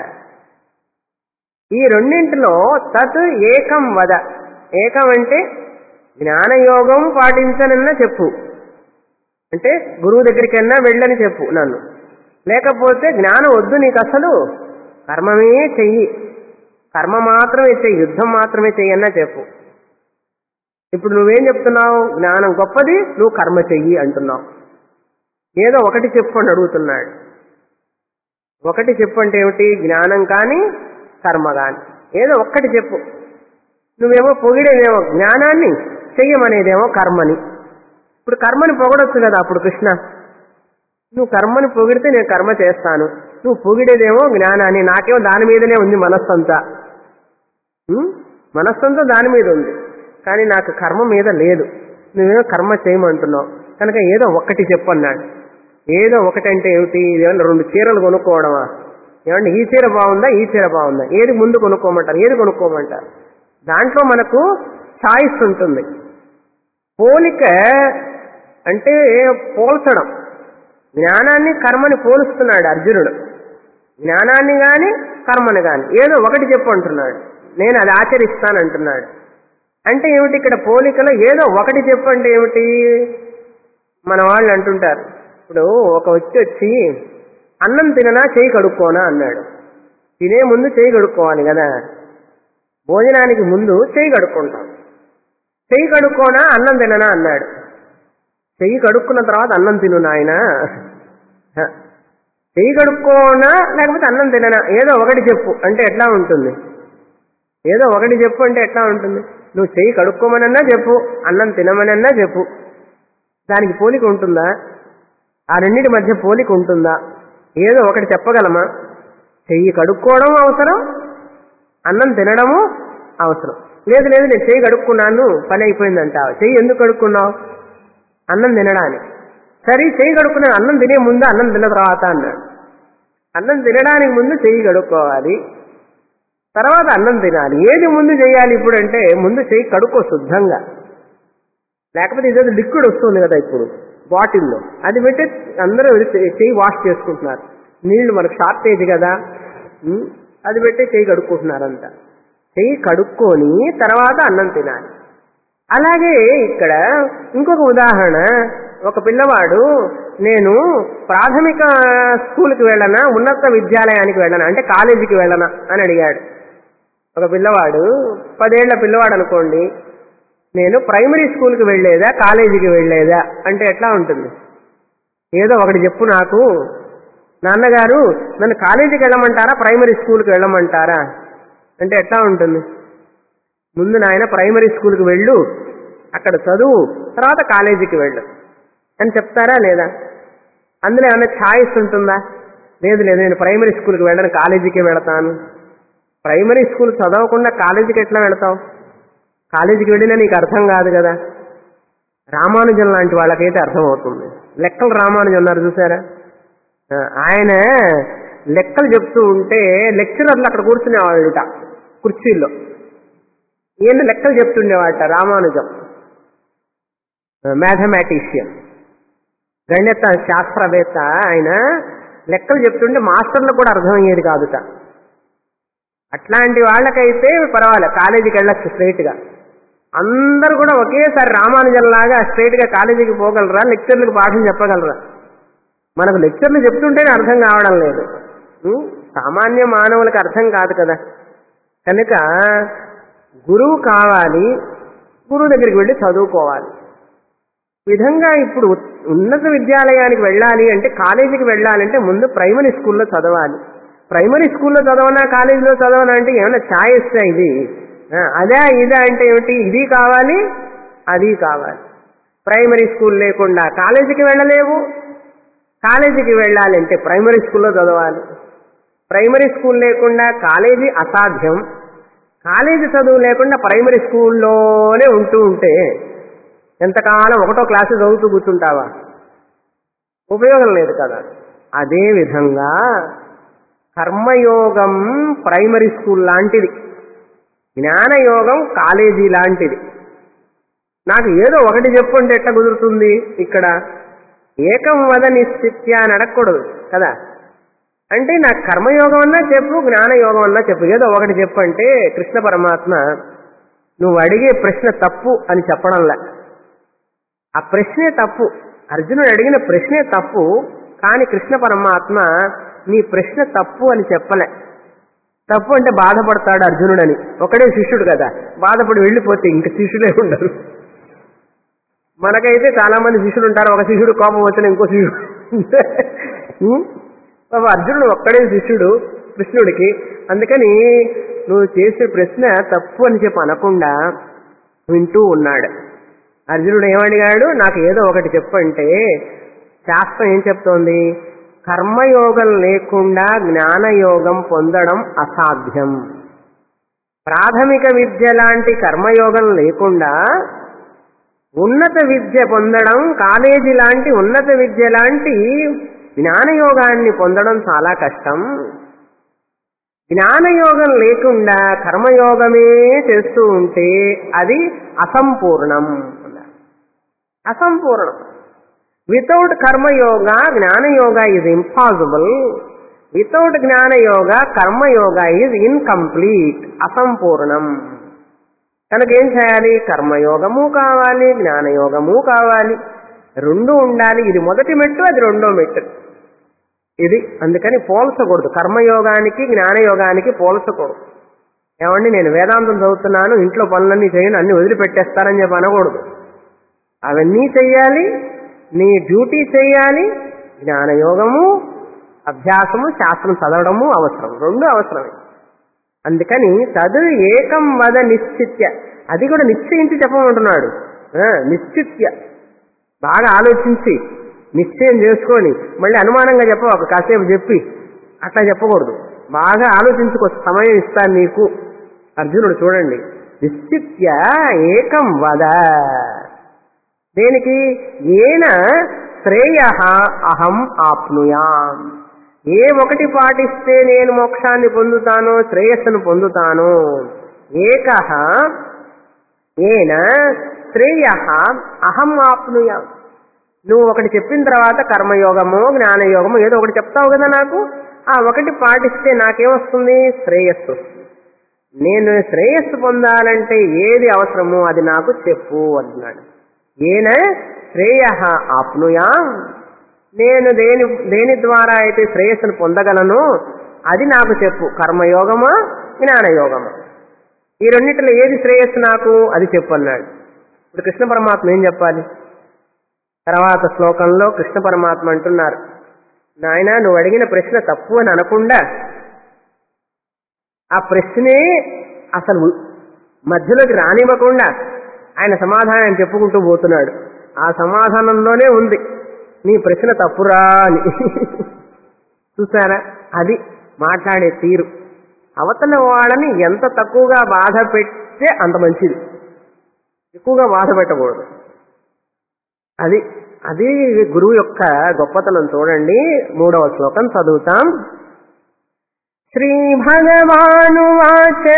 S1: ఈ రెండింటిలో తత్ ఏకం వద ఏకం అంటే జ్ఞానయోగం పాటించనన్నా చెప్పు అంటే గురువు దగ్గరికన్నా వెళ్ళని చెప్పు నన్ను లేకపోతే జ్ఞానం వద్దు నీకు అసలు కర్మమే చెయ్యి కర్మ మాత్రమే చెయ్యి యుద్ధం మాత్రమే చెయ్యన్నా చెప్పు ఇప్పుడు నువ్వేం చెప్తున్నావు జ్ఞానం గొప్పది నువ్వు కర్మ చెయ్యి అంటున్నావు ఏదో ఒకటి చెప్పు అని అడుగుతున్నాడు ఒకటి చెప్పు అంటే ఏమిటి జ్ఞానం కానీ కర్మ కానీ ఏదో ఒక్కటి చెప్పు నువ్వేమో పొగిడేదేమో జ్ఞానాన్ని చెయ్యమనేదేమో కర్మని ఇప్పుడు కర్మని పొగడొచ్చు కదా అప్పుడు కృష్ణ నువ్వు కర్మని పొగిడితే నేను కర్మ చేస్తాను నువ్వు పొగిడేదేమో జ్ఞానాన్ని నాకేమో దాని మీదనే ఉంది మనస్సంతా ఉం? మనస్సంతా దాని మీద ఉంది కానీ నాకు కర్మ మీద లేదు నువ్వేమో కర్మ చేయమంటున్నావు కనుక ఏదో ఒక్కటి చెప్పు అన్నాడు ఏదో ఒకటంటే ఏమిటి ఏమన్నా రెండు చీరలు కొనుక్కోవడమా ఏమంటే ఈ చీర బాగుందా ఈ చీర బాగుందా ఏది ముందు కొనుక్కోమంటారు ఏది కొనుక్కోమంటారు దాంట్లో మనకు చాయిస్ ఉంటుంది పోలిక అంటే పోల్చడం జ్ఞానాన్ని కర్మని పోలుస్తున్నాడు అర్జునుడు జ్ఞానాన్ని గాని కర్మని గాని ఏదో ఒకటి చెప్పు అంటున్నాడు నేను అది ఆచరిస్తానంటున్నాడు అంటే ఏమిటి ఇక్కడ పోలికలో ఏదో ఒకటి చెప్పు అంటే ఏమిటి మన వాళ్ళు అంటుంటారు ఇప్పుడు ఒక వ్యక్తి వచ్చి అన్నం తిననా చేయి కడుక్కోనా అన్నాడు తినే ముందు చేయి కడుక్కోవాలి కదా భోజనానికి ముందు చేయి కడుక్కుంటాం చెయ్యి కడుక్కోనా అన్నం తిననా అన్నాడు చెయ్యి కడుక్కున్న తర్వాత అన్నం తిను నాయన చెయ్యి కడుక్కోనా లేకపోతే అన్నం తిననా ఏదో ఒకటి చెప్పు అంటే ఎట్లా ఉంటుంది ఏదో ఒకటి చెప్పు అంటే ఎట్లా ఉంటుంది నువ్వు చెయ్యి కడుక్కోమనన్నా చెప్పు అన్నం తినమనన్నా చెప్పు దానికి పోలిక ఉంటుందా ఆ రెండింటి మధ్య పోలిక ఉంటుందా ఏదో ఒకటి చెప్పగలమా చెయ్యి కడుక్కోవడం అవసరం అన్నం తినడము అవసరం లేదు లేదు నేను చెయ్యి కడుక్కున్నాను పని అయిపోయిందంటావు చెయ్యి ఎందుకు కడుక్కున్నావు అన్నం తినడానికి సరే చెయ్యి కడుక్కున్నాను అన్నం తినే ముందు అన్నం తిన్న తర్వాత అన్నాడు అన్నం తినడానికి ముందు చెయ్యి కడుక్కోవాలి తర్వాత అన్నం తినాలి ఏది ముందు చేయాలి ఇప్పుడు అంటే ముందు చెయ్యి కడుక్కో శుద్ధంగా లేకపోతే ఇదేదో లిక్విడ్ వస్తుంది కదా ఇప్పుడు బాటిల్లో అది పెట్టి అందరూ చెయ్యి చెయ్యి వాష్ చేసుకుంటున్నారు నీళ్లు మనకు షార్టేజ్ కదా ఉమ్, అది పెట్టి చెయ్యి కడుక్కుంటున్నారంతా చెయ్యి కడుక్కొని తర్వాత అన్నం తినాలి అలాగే ఇక్కడ ఇంకొక ఉదాహరణ ఒక పిల్లవాడు నేను ప్రాథమిక స్కూల్కి వెళ్ళనా ఉన్నత విద్యాలయానికి వెళ్ళనా అంటే కాలేజీకి వెళ్ళనా అని అడిగాడు ఒక పిల్లవాడు పదేళ్ల పిల్లవాడు అనుకోండి నేను ప్రైమరీ స్కూల్కి వెళ్ళేదా కాలేజీకి వెళ్ళేదా అంటే ఎట్లా ఉంటుంది ఏదో ఒకటి చెప్పు నాకు నాన్నగారు నన్ను కాలేజీకి వెళ్ళమంటారా ప్రైమరీ స్కూల్కి వెళ్ళమంటారా అంటే ఎట్లా ఉంటుంది ముందు నాయన ప్రైమరీ స్కూల్కి వెళ్ళు అక్కడ చదువు తర్వాత కాలేజీకి వెళ్ళు అని చెప్తారా లేదా అందులో ఏమైనా ఛాయిస్ ఉంటుందా లేదు లేదు నేను ప్రైమరీ స్కూల్కి వెళ్ళను కాలేజీకి వెళతాను ప్రైమరీ స్కూల్ చదవకుండా కాలేజీకి ఎట్లా వెళతావు కాలేజీకి వెళ్ళినా నీకు అర్థం కాదు కదా రామానుజన్ లాంటి వాళ్ళకైతే అర్థమవుతుంది లెక్కలు రామానుజన్ ఉన్నారు చూసారా ఆ, ఆయన లెక్కలు చెప్తూ ఉంటే లెక్చరర్లు అక్కడ కూర్చునేవాళ్ళుట కుర్చీల్లో ఈయన లెక్కలు చెప్తుండేవాట రామానుజం మ్యాథమెటిషియన్ గణిత శాస్త్రవేత్త ఆయన లెక్కలు చెప్తుంటే మాస్టర్లకు కూడా అర్థమయ్యేది కాదుట అట్లాంటి వాళ్ళకైతే పర్వాలే కాలేజీకి వెళ్ళచ్చు స్ట్రైట్గా అందరూ కూడా ఒకేసారి రామానుజంలాగా స్ట్రైట్గా కాలేజీకి పోగలరా లెక్చర్లకు పాఠం చెప్పగలరా మనకు లెక్చర్లు చెప్తుంటేనే అర్థం కావడం లేదు ఉం? సామాన్య మానవులకు అర్థం కాదు కదా కనుక గురువు కావాలి గురువు దగ్గరికి వెళ్ళి చదువుకోవాలి ఈ విధంగా ఇప్పుడు ఉన్నత విద్యాలయానికి వెళ్ళాలి అంటే కాలేజీకి వెళ్ళాలంటే ముందు ప్రైమరీ స్కూల్లో చదవాలి ప్రైమరీ స్కూల్లో చదవనా కాలేజీలో చదవనా అంటే ఏమైనా ఛాయిస్ ఇది ఆ, అదే ఇదా అంటే ఏమిటి ఇది కావాలి అది కావాలి ప్రైమరీ స్కూల్ లేకుండా కాలేజీకి వెళ్ళలేవు కాలేజీకి వెళ్ళాలంటే ప్రైమరీ స్కూల్లో చదవాలి ప్రైమరీ స్కూల్ లేకుండా కాలేజీ అసాధ్యం కాలేజీ చదువు లేకుండా ప్రైమరీ స్కూల్లోనే ఉంటూ ఉంటే ఎంతకాలం ఒకటో క్లాసు చదువుతూ కూర్చుంటావా ఉపయోగం లేదు కదా అదే విధంగా కర్మయోగం ప్రైమరీ స్కూల్ లాంటిది జ్ఞానయోగం కాలేజీ లాంటిది నాకు ఏదో ఒకటి చెప్పుంటే ఎట్లా కుదురుతుంది ఇక్కడ ఏకం వద నిశ్చిత్య అని అడగకూడదు కదా అంటే నాకు కర్మయోగం అన్నా చెప్పు జ్ఞానయోగం అన్నా చెప్పు ఏదో ఒకటి చెప్పు అంటే కృష్ణ పరమాత్మ నువ్వు అడిగే ప్రశ్న తప్పు అని చెప్పడంలే ఆ ప్రశ్నే తప్పు అర్జునుడు అడిగిన ప్రశ్నే తప్పు కానీ కృష్ణ పరమాత్మ నీ ప్రశ్న తప్పు అని చెప్పలే తప్పు అంటే బాధపడతాడు అర్జునుడని ఒకడే శిష్యుడు కదా బాధపడి వెళ్ళిపోతే ఇంక శిష్యులే ఉండరు మనకైతే చాలా మంది శిష్యులు ఉంటారు ఒక శిష్యుడు కోపం వచ్చిన ఇంకో శిష్యుడు ఉం? పాప అర్జునుడు ఒక్కడే శిష్యుడు కృష్ణుడికి అందుకని నువ్వు చేసే ప్రశ్న తప్పు అని చెప్పి అనకుండా వింటూ ఉన్నాడు అర్జునుడు ఏమడిగాడు నాకు ఏదో ఒకటి చెప్పంటే శాస్త్రం ఏం చెప్తోంది కర్మయోగం లేకుండా జ్ఞానయోగం పొందడం అసాధ్యం ప్రాథమిక విద్య లాంటి కర్మయోగం లేకుండా ఉన్నత విద్య పొందడం కాలేజీ లాంటి ఉన్నత విద్య లాంటి జ్ఞానయోగాన్ని పొందడం చాలా కష్టం జ్ఞానయోగం లేకుండా కర్మయోగమే చేస్తూ ఉంటే అది అసంపూర్ణం అన్నారు. అసంపూర్ణం without karmayoga jnanayoga is impossible without jnanayoga karmayoga is incomplete అసంపూర్ణం కనుక ఏం చేయాలి కర్మయోగము కావాలి జ్ఞానయోగము కావాలి రెండు ఉండాలి ఇది మొదటి మెట్టు అది రెండో మెట్టు ఇది అందుకని పోల్చకూడదు కర్మయోగానికి జ్ఞానయోగానికి పోల్చకూడదు ఏమండి నేను వేదాంతం చదువుతున్నాను ఇంట్లో పనులన్నీ చేయను అన్ని వదిలిపెట్టేస్తానని చెప్పి అనకూడదు అవన్నీ చెయ్యాలి నీ డ్యూటీ చెయ్యాలి జ్ఞానయోగము అభ్యాసము శాస్త్రం చదవడము అవసరం రెండు అవసరమే అందుకని తదు ఏకం వద నిశ్చిత్య అది కూడా నిశ్చయించి చెప్పమంటున్నాడు ఆ, నిశ్చిత్య బాగా ఆలోచించి నిశ్చయం చేసుకొని మళ్ళీ అనుమానంగా చెప్ప ఒక కాసేపు చెప్పి అట్లా చెప్పకూడదు బాగా ఆలోచించుకో సమయం ఇస్తాను నీకు అర్జునుడు చూడండి నిశ్చిత్య ఏకం వద దేనికి ఏన శ్రేయ అహం ఆప్నుయాం ఏ ఒకటి పాటిస్తే నేను మోక్షాన్ని పొందుతానో శ్రేయస్సును పొందుతాను ఏక ఏన శ్రేయ అహం ఆప్నుయాం నువ్వు ఒకటి చెప్పిన తర్వాత కర్మయోగము జ్ఞానయోగము ఏదో ఒకటి చెప్తావు కదా నాకు ఆ ఒకటి పాటిస్తే నాకేమొస్తుంది శ్రేయస్సు వస్తుంది నేను శ్రేయస్సు పొందాలంటే ఏది అవసరమో అది నాకు చెప్పు అంటున్నాడు ఏన శ్రేయ ఆప్నుయాం నేను దేని దేని ద్వారా అయితే శ్రేయస్సును పొందగలను అది నాకు చెప్పు కర్మయోగమా జ్ఞానయోగమా ఈ రెండింటిలో ఏది శ్రేయస్సు నాకు అది చెప్పు అన్నాడు ఇప్పుడు కృష్ణ పరమాత్మ ఏం చెప్పాలి తర్వాత శ్లోకంలో కృష్ణ పరమాత్మ అంటున్నారు నాయన నువ్వు అడిగిన ప్రశ్న తప్పు అని అనకుండా ఆ ప్రశ్నే అసలు మధ్యలోకి రానివ్వకుండా ఆయన సమాధానం చెప్పుకుంటూ పోతున్నాడు ఆ సమాధానంలోనే ఉంది నీ ప్రశ్న తప్పురా అని చూసారా అది మాట్లాడే తీరు అవతల వాళ్ళని ఎంత తక్కువగా బాధ పెడితే అంత మంచిది ఎక్కువగా బాధ పెట్టకూడదు అది అది గురువు యొక్క గొప్పతనం చూడండి మూడవ శ్లోకం చదువుతాం శ్రీ భగవానువాచ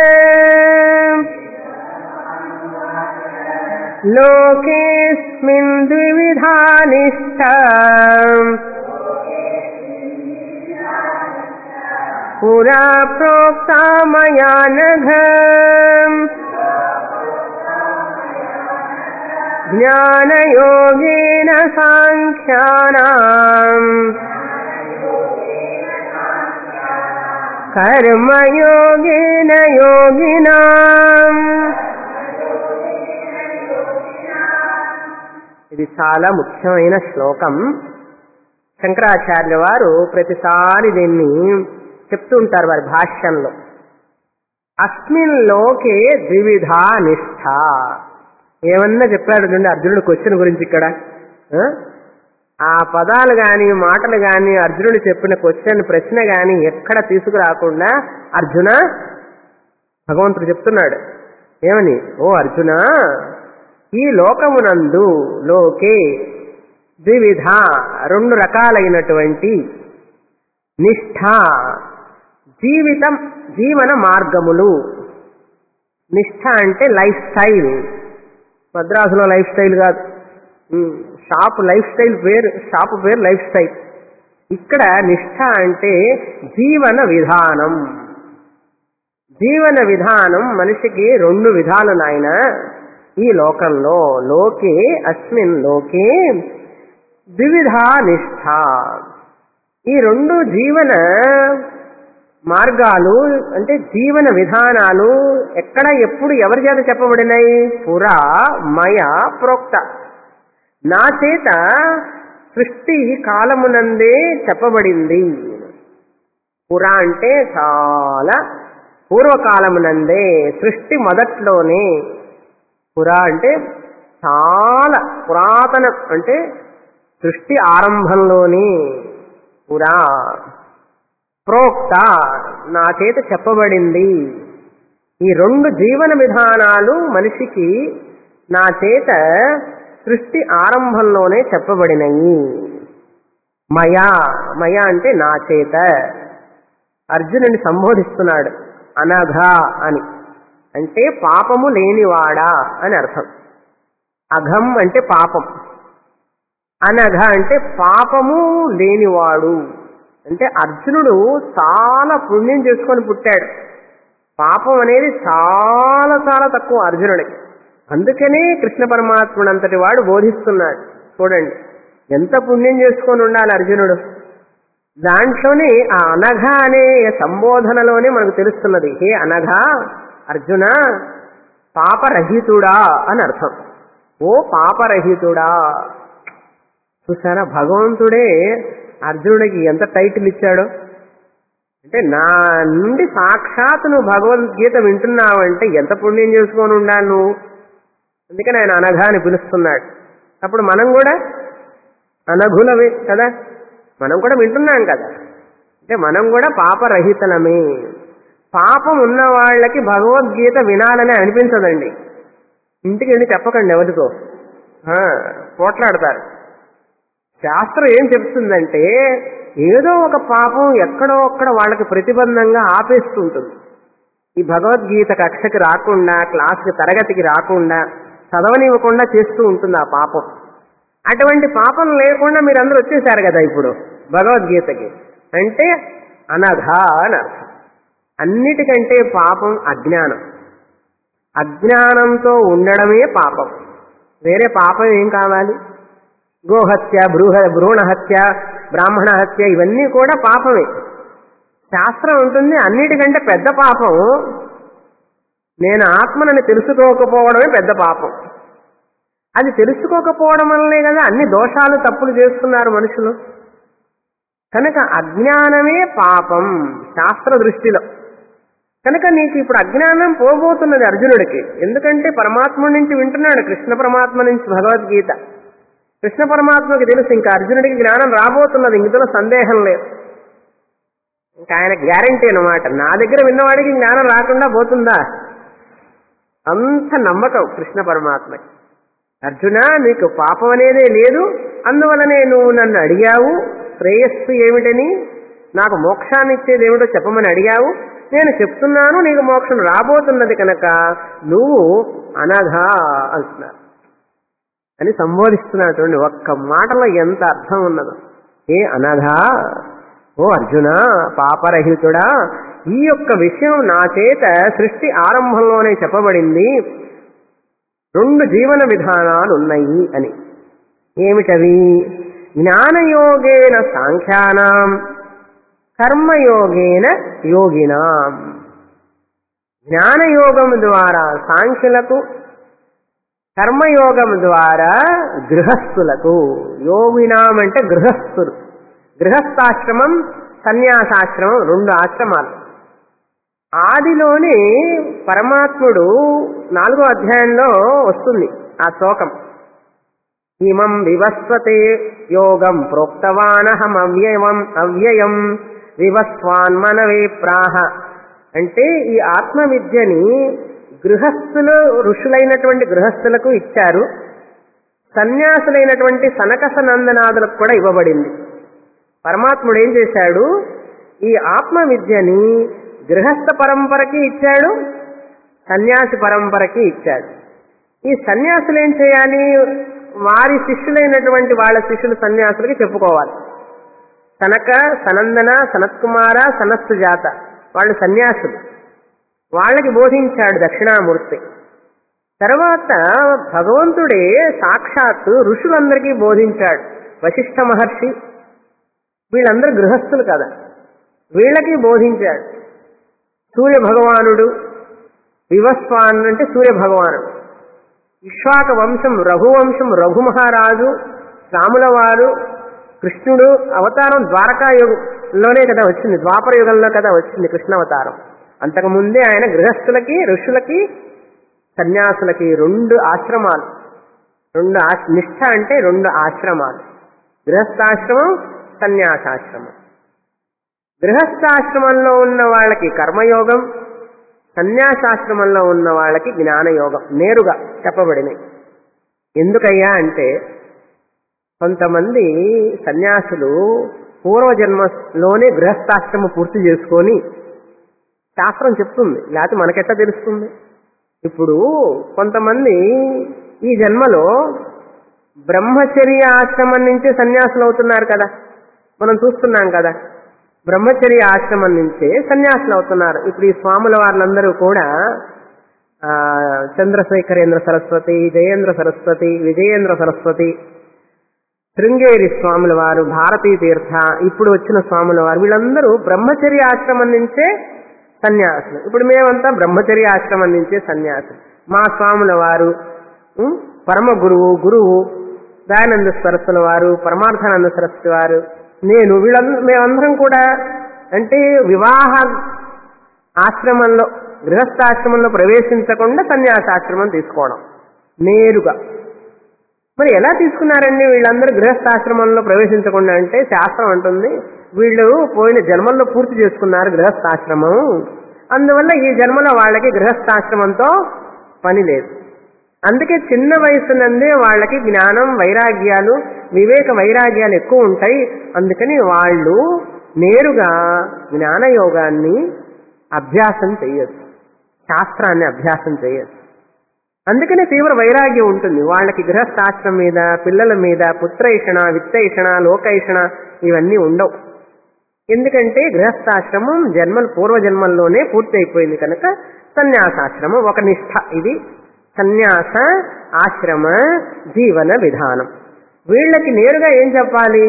S1: లోకేస్మిన్ ద్వివిధా నిష్ట పురా ప్రోక్తా మయా నఘ జ్ఞానయోగేన సాంఖ్యానాం కర్మయోగేన యోగినాం ఇది చాలా ముఖ్యమైన శ్లోకం శంకరాచార్య వారు ప్రతిసారి దీన్ని చెప్తుంటారు వారి భాష్యంలో అస్మిన్ లోకే ద్వివిధా నిష్ఠ ఏమన్నా చెప్పాడు చూడండి అర్జునుడు క్వశ్చన్ గురించి ఇక్కడ ఆ? ఆ పదాలు గాని మాటలు గాని అర్జునుడు చెప్పిన క్వశ్చన్ ప్రశ్న గాని ఎక్కడ తీసుకురాకుండా అర్జున భగవంతుడు చెప్తున్నాడు ఏమని ఓ అర్జున ఈ లోకమునందు లోకే ద్వివిధ రెండు రకాలైనటువంటి నిష్ఠ జీవితం జీవన మార్గములు నిష్ఠ అంటే లైఫ్ స్టైల్ మద్రాసులో లైఫ్ స్టైల్ కాదు ఉమ్, షాప్ లైఫ్ స్టైల్ పేరు షాప్ పేరు లైఫ్ స్టైల్ ఇక్కడ నిష్ఠ అంటే జీవన విధానం జీవన విధానం మనిషికి రెండు విధాలు నాయన ఈ లోకంలో లోకే అస్మిన్ లోకే ద్విధా నిష్ఠ ఈ రెండు జీవన మార్గాలు అంటే జీవన విధానాలు ఎక్కడ ఎప్పుడు ఎవరి చేత చెప్పబడినాయి పురా మయ ప్రోక్త నా చేత సృష్టి కాలమునందే చెప్పబడింది పురా అంటే చాలా పూర్వకాలమునందే సృష్టి మొదట్లోనే పురా అంటే చాలా పురాతన అంటే సృష్టి ఆరంభంలోనే పురా ప్రోక్త నా చేత చెప్పబడింది ఈ రెండు జీవన విధానాలు మనిషికి నా చేత సృష్టి ఆరంభంలోనే చెప్పబడినయి మయా మయా అంటే నా చేత అర్జునుని సంబోధిస్తున్నాడు అనఘ అని అంటే పాపము లేనివాడా అని అర్థం అఘం అంటే పాపం అనఘ అంటే పాపము లేనివాడు అంటే అర్జునుడు చాలా పుణ్యం చేసుకొని పుట్టాడు పాపం అనేది చాలా చాలా తక్కువ అర్జునుడికి అందుకనే కృష్ణ పరమాత్ముడు అంతటి వాడు బోధిస్తున్నాడు చూడండి ఎంత పుణ్యం చేసుకొని ఉండాలి అర్జునుడు దాంట్లోనే ఆ అనఘ అనే సంబోధనలోనే మనకు తెలుస్తున్నది హే అనఘ అర్జున పాపరహితుడా అని అర్థం ఓ పాపరహితుడా చూసారా భగవంతుడే అర్జునుడికి ఎంత టైటిల్ ఇచ్చాడో అంటే నా నుండి సాక్షాత్ నువ్వు భగవద్గీత వింటున్నావంటే ఎంత పుణ్యం చేసుకొని ఉండాలి నువ్వు అందుకని ఆయన అనఘ అని పిలుస్తున్నాడు అప్పుడు మనం కూడా అనఘులమే కదా మనం కూడా వింటున్నాం కదా అంటే మనం కూడా పాపరహితలమే పాపం ఉన్న వాళ్ళకి భగవద్గీత వినాలని అనిపించదండి ఇంటికి వెళ్ళి చెప్పకండి ఎవరికో ఆ, పోట్లాడతారు శాస్త్రం ఏం చెప్తుందంటే ఏదో ఒక పాపం ఎక్కడో ఒక్కడ వాళ్ళకి ప్రతిబంధంగా ఆపేస్తూ ఉంటుంది ఈ భగవద్గీత కక్షకి రాకుండా క్లాస్కి తరగతికి రాకుండా చదవనివ్వకుండా చేస్తూ ఉంటుంది ఆ పాపం అటువంటి పాపం లేకుండా మీరందరూ వచ్చేసారు కదా ఇప్పుడు భగవద్గీతకి అంటే అనఘ అని అర్థం అన్నిటికంటే పాపం అజ్ఞానం అజ్ఞానంతో ఉండడమే పాపం వేరే పాపం ఏం కావాలి గోహత్య భ్రూహ భ్రూణ హత్య బ్రాహ్మణ హత్య ఇవన్నీ కూడా పాపమే శాస్త్రం ఉంటుంది అన్నిటికంటే పెద్ద పాపం నేను ఆత్మనని తెలుసుకోకపోవడమే పెద్ద పాపం అది తెలుసుకోకపోవడం వల్లనే కదా అన్ని దోషాలు తప్పులు చేస్తున్నారు మనుషులు కనుక అజ్ఞానమే పాపం శాస్త్ర దృష్టిలో కనుక నీకు ఇప్పుడు అజ్ఞానం పోబోతున్నది అర్జునుడికి ఎందుకంటే పరమాత్మ నుంచి వింటున్నాడు కృష్ణ పరమాత్మ నుంచి భగవద్గీత కృష్ణ పరమాత్మకి తెలుసు ఇంకా అర్జునుడికి జ్ఞానం రాబోతున్నది ఇందులో సందేహం లేదు ఇంకా ఆయన గ్యారంటీ అనమాట నా దగ్గర విన్నవాడికి జ్ఞానం రాకుండా పోతుందా అంత నమ్మకం కృష్ణ పరమాత్మకి అర్జున నీకు పాపం అనేదే లేదు అందువలనే నువ్వు నన్ను అడిగావు శ్రేయస్సు ఏమిటని నాకు మోక్షాన్ని ఇచ్చేది ఏమిటో చెప్పమని అడిగావు నేను చెప్తున్నాను నీకు మోక్షం రాబోతున్నది కనుక నువ్వు అనఘ అంటున్నారు అని సంబోధిస్తున్నాడు చూడండి ఒక్క మాటలో ఎంత అర్థం ఉన్నదో ఏ అనఘ ఓ అర్జున పాపరహితుడా ఈ యొక్క విషయం నా చేత సృష్టి ఆరంభంలోనే చెప్పబడింది రెండు జీవన విధానాలు ఉన్నాయి అని ఏమిటవి జ్ఞానయోగేన సాంఖ్యానాం కర్మయోగేన యోగినాం జ్ఞానయోగం ద్వారా సాంఖ్యులకు కర్మయోగం ద్వారా గృహస్థులకు యోగినాం అంటే గృహస్థులు గృహస్థాశ్రమం సన్యాసాశ్రమం రెండు ఆశ్రమాలు ఆదిలోనే పరమాత్ముడు నాలుగో అధ్యాయంలో వస్తుంది ఆ శ్లోకం ఇమం వివస్వతే యోగం ప్రోక్తవానహం అవ్యయం అవ్యయం వివస్వాన్మనవే ప్రాహ అంటే ఈ ఆత్మ విద్యని గృహస్థులు ఋషులైనటువంటి గృహస్థులకు ఇచ్చారు సన్యాసులైనటువంటి సనకస నందనాదులకు కూడా ఇవ్వబడింది పరమాత్ముడు ఏం చేశాడు ఈ ఆత్మ విద్యని గృహస్థ పరంపరకి ఇచ్చాడు సన్యాసి పరంపరకి ఇచ్చాడు ఈ సన్యాసులు ఏం చేయాలి వారి శిష్యులైనటువంటి వాళ్ళ శిష్యులు సన్యాసులకి చెప్పుకోవాలి సనక సనందన సనత్కుమార సనస్సు జాత వాళ్ళు సన్యాసులు వాళ్ళకి బోధించాడు దక్షిణామూర్తి తర్వాత భగవంతుడే సాక్షాత్తు ఋషులందరికీ బోధించాడు వశిష్ఠ మహర్షి వీళ్ళందరూ గృహస్థులు కదా వీళ్ళకి బోధించాడు సూర్య భగవానుడు వివస్వాన్ అంటే సూర్య భగవానుడు ఇక్ష్వాక వంశం రఘువంశం రఘుమహారాజు రాముల వారు కృష్ణుడు అవతారం ద్వారకా యుగంలోనే కదా వచ్చింది ద్వాపర యుగంలో కదా వచ్చింది కృష్ణ అవతారం అంతకుముందే ఆయన గృహస్థులకి ఋషులకి సన్యాసులకి రెండు ఆశ్రమాలు రెండు ఆశ్- నిష్ఠ అంటే రెండు ఆశ్రమాలు గృహస్థాశ్రమం సన్యాసాశ్రమం గృహస్థాశ్రమంలో ఉన్న వాళ్ళకి కర్మయోగం సన్యాసాశ్రమంలో ఉన్న వాళ్ళకి జ్ఞానయోగం నేరుగా చెప్పబడినాయి ఎందుకయ్యా అంటే కొంతమంది సన్యాసులు పూర్వజన్మలోనే గృహస్థాశ్రమం పూర్తి చేసుకొని శాస్త్రం చెప్తుంది లేకపోతే మనకెట్టా తెలుస్తుంది ఇప్పుడు కొంతమంది ఈ జన్మలో బ్రహ్మచర్య ఆశ్రమం నుంచి సన్యాసులు అవుతున్నారు కదా మనం చూస్తున్నాం కదా బ్రహ్మచర్య ఆశ్రమం నుంచే సన్యాసులు అవుతున్నారు ఇప్పుడు ఈ స్వాముల వాళ్ళందరూ కూడా ఆ, చంద్రశేఖరేంద్ర సరస్వతి జయేంద్ర సరస్వతి విజయేంద్ర సరస్వతి శృంగేరి స్వాముల వారు భారతీ తీర్థ ఇప్పుడు వచ్చిన స్వాముల వారు వీళ్ళందరూ బ్రహ్మచర్య ఆశ్రమం నుంచే సన్యాసులు ఇప్పుడు మేమంతా బ్రహ్మచర్య ఆశ్రమం నుంచే సన్యాసులు మా స్వాముల వారు ఉం, పరమ గురువు గురువు దయానంద సరస్సుల వారు పరమార్థానంద సరస్వతి వారు నేను వీళ్ళందరూ మేమందరం కూడా అంటే వివాహ ఆశ్రమంలో గృహస్థాశ్రమంలో ప్రవేశించకుండా సన్యాసాశ్రమం తీసుకోవడం నేరుగా మరి ఎలా తీసుకున్నారండి వీళ్ళందరూ గృహస్థాశ్రమంలో ప్రవేశించకుండా అంటే శాస్త్రం అంటుంది వీళ్ళు పోయిన జన్మల్లో పూర్తి చేసుకున్నారు గృహస్థాశ్రమం అందువల్ల ఈ జన్మలో వాళ్ళకి గృహస్థాశ్రమంతో పని లేదు అందుకే చిన్న వయసు నందే వాళ్ళకి జ్ఞానం వైరాగ్యాలు వివేక వైరాగ్యాలు ఎక్కువ ఉంటాయి అందుకని వాళ్ళు నేరుగా జ్ఞానయోగాన్ని అభ్యాసం చేయొచ్చు శాస్త్రాన్ని అభ్యాసం చేయొచ్చు అందుకనే తీవ్ర వైరాగ్యం ఉంటుంది వాళ్ళకి గృహస్థాశ్రం మీద పిల్లల మీద పుత్రైషణ విత్తైషణ లోకైషణ ఇవన్నీ ఉండవు ఎందుకంటే గృహస్థాశ్రమం జన్మలు పూర్వజన్మల్లోనే పూర్తి అయిపోయింది కనుక సన్యాసాశ్రమం ఒక నిష్ఠ ఇది సన్యాస ఆశ్రమ జీవన విధానం వీళ్ళకి నేరుగా ఏం చెప్పాలి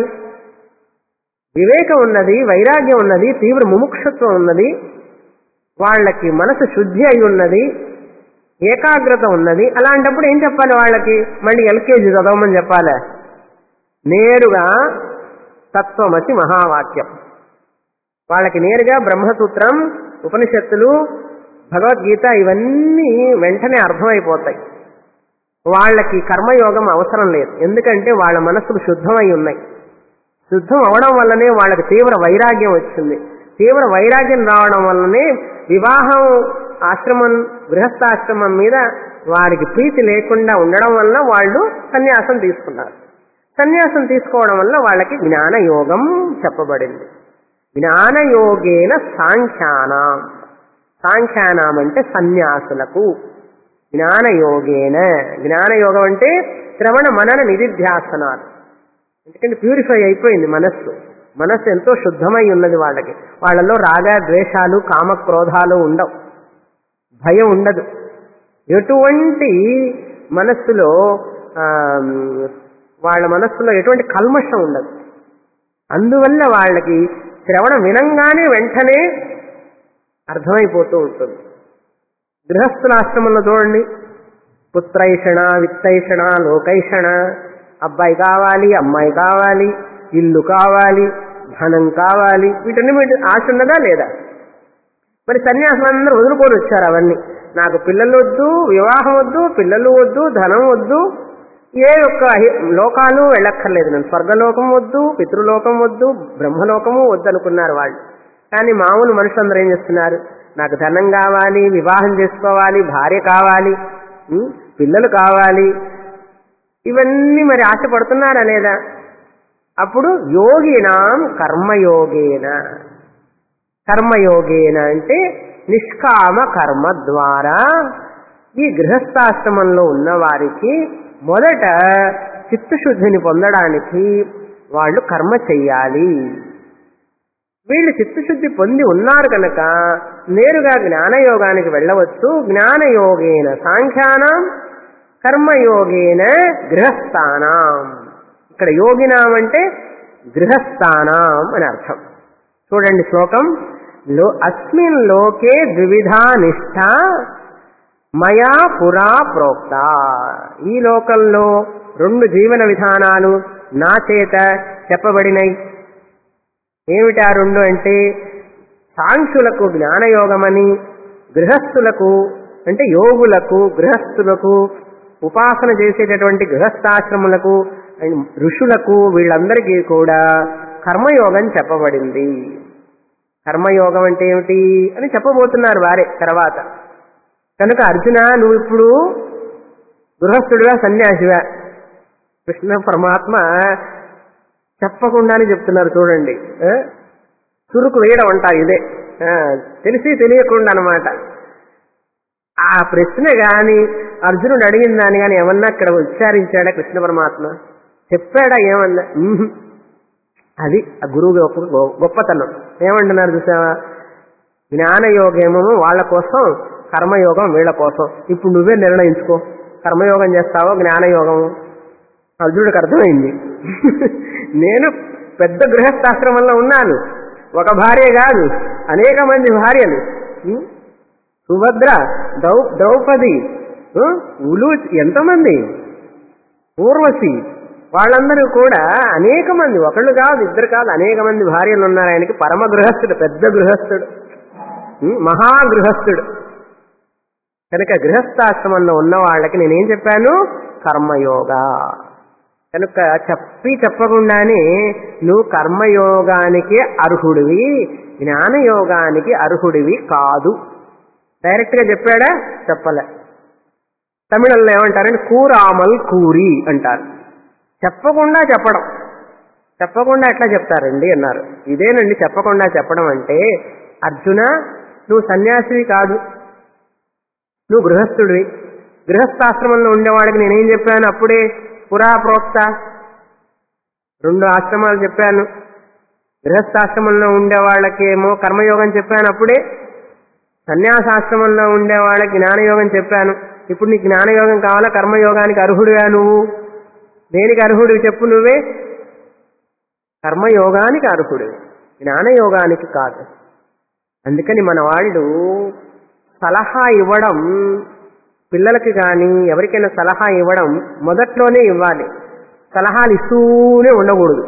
S1: వివేకం ఉన్నది వైరాగ్యం ఉన్నది తీవ్ర ముముక్షత్వం ఉన్నది వాళ్ళకి మనసు శుద్ధి అయి ఉన్నది ఏకాగ్రత ఉన్నది అలాంటప్పుడు ఏం చెప్పాలి వాళ్ళకి మళ్ళీ ఎల్కేజీ చదవమని చెప్పాలి నేరుగా తత్వమసి మహావాక్యం వాళ్ళకి నేరుగా బ్రహ్మసూత్రం ఉపనిషత్తులు భగవద్గీత ఇవన్నీ వెంటనే అర్థమైపోతాయి వాళ్ళకి కర్మయోగం అవసరం లేదు ఎందుకంటే వాళ్ళ మనస్సులు శుద్ధమై ఉన్నాయి శుద్ధం అవడం వల్లనే వాళ్ళకి తీవ్ర వైరాగ్యం వచ్చింది తీవ్ర వైరాగ్యం రావడం వల్లనే వివాహం ఆశ్రమం గృహస్థాశ్రమం మీద వారికి ప్రీతి లేకుండా ఉండడం వల్ల వాళ్ళు సన్యాసం తీసుకున్నారు సన్యాసం తీసుకోవడం వల్ల వాళ్ళకి జ్ఞానయోగం చెప్పబడింది జ్ఞానయోగేన సాంఖ్యానం సాంఖ్యానం అంటే సన్యాసులకు జ్ఞానయోగేన జ్ఞానయోగం అంటే శ్రవణ మనన నిధిధ్యాసనాలు ఎందుకంటే ప్యూరిఫై అయిపోయింది మనస్సు మనస్సు ఎంతో శుద్ధమై ఉన్నది వాళ్ళకి వాళ్ళలో రాగ ద్వేషాలు కామ క్రోధాలు ఉండవు భయం ఉండదు ఎటువంటి మనస్సులో ఆ, వాళ్ళ మనస్సులో ఎటువంటి కల్మషం ఉండదు అందువల్ల వాళ్ళకి శ్రవణం వినంగానే వెంటనే అర్థమైపోతూ ఉంటుంది గృహస్థుల ఆశ్రమంలో చూడండి పుత్రైషణ విత్తైషణ లోకైషణ అబ్బాయి కావాలి అమ్మాయి కావాలి ఇల్లు కావాలి ధనం కావాలి వీటన్ని వీటి ఆశ ఉన్నదా లేదా మరి సన్యాసులందరూ వదులుకొని వచ్చారు అవన్నీ నాకు పిల్లలు వద్దు వివాహం వద్దు పిల్లలు వద్దు ధనం వద్దు ఏ ఒక్క హి- లోకాలు వెళ్ళక్కర్లేదు నేను స్వర్గలోకం వద్దు పితృలోకం వద్దు బ్రహ్మలోకము వద్దు అనుకున్నారు వాళ్ళు కానీ మామూలు మనుషులందరూ ఏం చేస్తున్నారు నాకు ధనం కావాలి వివాహం చేసుకోవాలి భార్య కావాలి ఉం, పిల్లలు కావాలి ఇవన్నీ మరి ఆశపడుతున్నారా లేదా అప్పుడు యోగినాం కర్మయోగేన కర్మయోగేన అంటే నిష్కామ కర్మ ద్వారా ఈ గృహస్థాశ్రమంలో ఉన్న వారికి మొదట చిత్తశుద్ధిని పొందడానికి వాళ్ళు కర్మ చెయ్యాలి వీళ్ళు చిత్తశుద్ధి పొంది ఉన్నారు కనుక నేరుగా జ్ఞానయోగానికి వెళ్ళవచ్చు జ్ఞానయోగేన సాంఖ్యానం కర్మయోగేన గృహస్థానం ఇక్కడ యోగినాం అంటే గృహస్థానం అని అర్థం చూడండి శ్లోకం లో అస్మిన్ లోకే ద్విధా నిష్ఠ మయా పురా ప్రోక్త ఈ లోకంలో రెండు జీవన విధానాలు నా చేత చెప్పబడినవి ఏమిటి ఆ రెండు అంటే సాంఖ్యులకు జ్ఞానయోగమని గృహస్థులకు అంటే యోగులకు గృహస్థులకు ఉపాసన చేసేటటువంటి గృహస్థాశ్రములకు అండ్ ఋషులకు వీళ్ళందరికీ కూడా కర్మయోగం చెప్పబడింది కర్మయోగం అంటే ఏమిటి అని చెప్పబోతున్నారు వారే తర్వాత కనుక అర్జున నువ్వు ఇప్పుడు గృహస్థుడిగా సన్యాసివా కృష్ణ పరమాత్మ చెప్పకుండానే చెప్తున్నారు చూడండి ఆ? చురుకు వేయడం అంటారు ఇదే ఆ, తెలిసి తెలియకుండా అనమాట ఆ ప్రశ్న గాని అర్జునుడు అడిగిన దాన్ని గాని ఏమన్నా ఇక్కడ ఉచ్చారించాడా కృష్ణ పరమాత్మ చెప్పాడా ఏమన్నా ఉహు. అది ఆ గురువు యొక్క గొ- గొప్పతనం ఏమంటున్నారు చూసావా జ్ఞానయోగేమో వాళ్ళ కోసం కర్మయోగం వీళ్ళ కోసం ఇప్పుడు నువ్వే నిర్ణయించుకో కర్మయోగం చేస్తావో జ్ఞానయోగము అర్జునుడికి అర్థమైంది నేను పెద్ద గృహస్థాశ్రమంలో ఉన్నాను ఒక భార్య కాదు అనేక మంది భార్యలు ఉం? సుభద్ర ద్రౌ ద్రౌపది ఉం? ఉలు ఎంతమంది ఊర్వశి వాళ్ళందరూ కూడా అనేక మంది ఒకళ్ళు కాదు ఇద్దరు కాదు అనేక మంది భార్యలు ఉన్నారు ఆయనకి పరమ గృహస్థుడు పెద్ద గృహస్థుడు ఉం? మహాగృహస్థుడు కనుక గృహస్థాశ్రమంలో ఉన్న వాళ్ళకి నేనేం చెప్పాను కర్మయోగ కనుక చెప్పి చెప్పకుండానే నువ్వు కర్మయోగానికి అర్హుడివి జ్ఞానయోగానికి అర్హుడివి కాదు డైరెక్ట్ గా చెప్పాడా చెప్పలే తమిళంలో ఏమంటారంటే కూరామల్ కూరి అంటారు చెప్పకుండా చెప్పడం చెప్పకుండా ఎట్లా చెప్తారండి అన్నారు ఇదేనండి చెప్పకుండా చెప్పడం అంటే అర్జున నువ్వు సన్యాసివి కాదు నువ్వు గృహస్థుడివి గృహస్థాశ్రమంలో ఉండేవాడికి నేనేం చెప్పాను అప్పుడే పురా ప్రోక్త రెండు ఆశ్రమాలు చెప్పాను గృహస్థాశ్రమంలో ఉండే వాళ్ళకేమో కర్మయోగం చెప్పాను అప్పుడే సన్యాసాశ్రమంలో ఉండే వాళ్ళకి జ్ఞానయోగం చెప్పాను ఇప్పుడు నీకు జ్ఞానయోగం కావాలా కర్మయోగానికి అర్హుడిగా నువ్వు దేనికి అర్హుడివి చెప్పు నువ్వే కర్మయోగానికి అర్హుడివి జ్ఞానయోగానికి కాదు అందుకని మన వాళ్ళు సలహా ఇవ్వడం పిల్లలకి కానీ ఎవరికైనా సలహా ఇవ్వడం మొదట్లోనే ఇవ్వాలి సలహాలు ఇస్తూనే ఉండకూడదు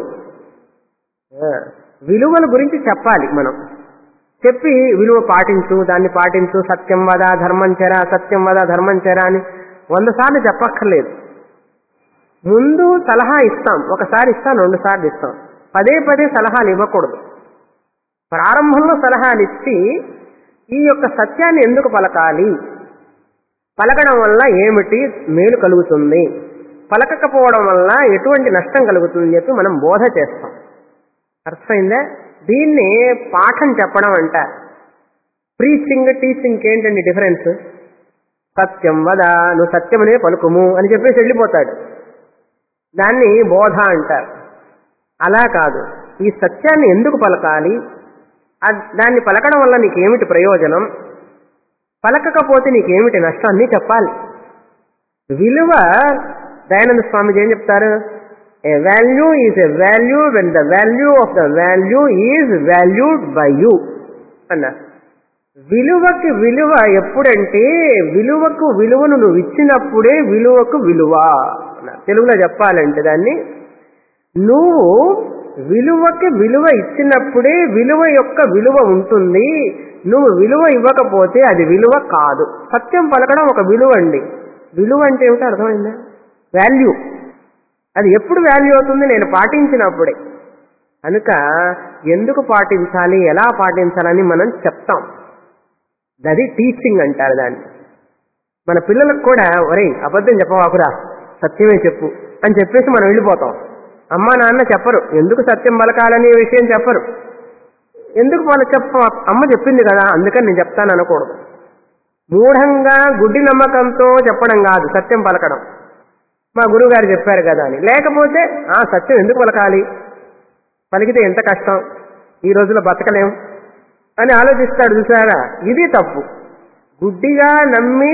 S1: ఆ, విలువల గురించి చెప్పాలి మనం చెప్పి విలువ పాటించు దాన్ని పాటించు సత్యం వద ధర్మం చెర సత్యం వద ధర్మం చెర అని వంద సార్లు చెప్పక్కర్లేదు ముందు సలహా ఇస్తాం ఒకసారి ఇస్తాం రెండు సార్లు ఇస్తాం పదే పదే సలహాలు ఇవ్వకూడదు ప్రారంభంలో సలహాలు ఇచ్చి ఈ యొక్క సత్యాన్ని ఎందుకు పలకాలి పలకడం వల్ల ఏమిటి మేలు కలుగుతుంది పలకకపోవడం వల్ల ఎటువంటి నష్టం కలుగుతుంది చెప్పి మనం బోధ చేస్తాం అర్థమైందా దీన్ని పాఠం చెప్పడం అంటారు ప్రీచింగ్ టీచింగ్ ఏంటండి డిఫరెన్స్ సత్యం వద నువ్వు సత్యమనే పలుకుము అని చెప్పేసి వెళ్ళిపోతాడు దాన్ని బోధ అంటారు అలా కాదు ఈ సత్యాన్ని ఎందుకు పలకాలి అద్- దాన్ని పలకడం వల్ల నీకేమిటి ప్రయోజనం పలకకపోతే నీకేమిటి నష్టం అన్నీ చెప్పాలి విలువ దయానంద స్వామిజీ ఏం చెప్తారు a value is a value when the value of the value is valued by you అన్నారు విలువకి విలువ ఎప్పుడంటే విలువకు విలువను నువ్వు ఇచ్చినప్పుడే విలువకు విలువ అన్నారు. తెలుగులో చెప్పాలంటే దాన్ని నువ్వు విలువకి విలువ ఇచ్చినప్పుడే విలువ యొక్క విలువ ఉంటుంది నువ్వు విలువ ఇవ్వకపోతే అది విలువ కాదు సత్యం పలకడం ఒక విలువ అండి విలువ అంటే ఏమిటో అర్థమైందా వాల్యూ అది ఎప్పుడు వాల్యూ అవుతుంది నేను పాటించినప్పుడే కనుక ఎందుకు పాటించాలి ఎలా పాటించాలని మనం చెప్తాం అది టీచింగ్ అంటారు దాన్ని మన పిల్లలకు కూడా ఒరే అబద్ధం చెప్పవాకురా సత్యమే చెప్పు అని చెప్పేసి మనం వెళ్ళిపోతాం అమ్మా నాన్న చెప్పరు ఎందుకు సత్యం పలకాలనే విషయం చెప్పరు ఎందుకు వాళ్ళ చెప్ప అమ్మ చెప్పింది కదా అందుకని నేను చెప్తాను అనకూడదు మూఢంగా గుడ్డి నమ్మకంతో చెప్పడం కాదు సత్యం పలకడం మా గురువుగారు చెప్పారు కదా అని లేకపోతే ఆ సత్యం ఎందుకు పలకాలి పలికితే ఎంత కష్టం ఈ రోజుల్లో బతకలేం అని ఆలోచిస్తాడు చూసారా ఇది తప్పు గుడ్డిగా నమ్మి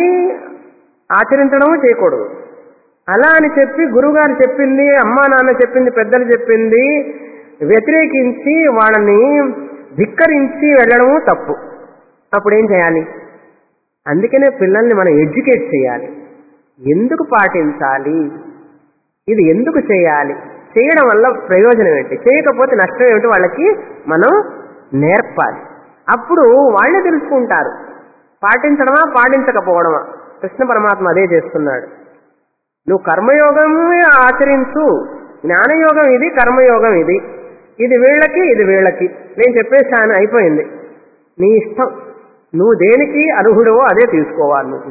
S1: ఆచరించడం చేయకూడదు అలా అని చెప్పి గురువుగారు చెప్పింది అమ్మా నాన్న చెప్పింది పెద్దలు చెప్పింది వ్యతిరేకించి వాళ్ళని ధిక్కరించి వెళ్ళడము తప్పు అప్పుడు ఏం చేయాలి అందుకనే పిల్లల్ని మనం ఎడ్యుకేట్ చేయాలి ఎందుకు పాటించాలి ఇది ఎందుకు చేయాలి చేయడం వల్ల ప్రయోజనం ఏంటి చేయకపోతే నష్టం ఏమిటి వాళ్ళకి మనం నేర్పాలి అప్పుడు వాళ్ళే తెలుసుకుంటారు పాటించడమా పాటించకపోవడమా కృష్ణ పరమాత్మ అదే చేస్తున్నాడు నువ్వు కర్మయోగమే ఆచరించు జ్ఞానయోగం ఇది కర్మయోగం ఇది ఇది వీళ్ళకి ఇది వీళ్ళకి నేను చెప్పేశాను అయిపోయింది నీ ఇష్టం నువ్వు దేనికి అర్హుడవో అదే తీసుకోవాలి నువ్వు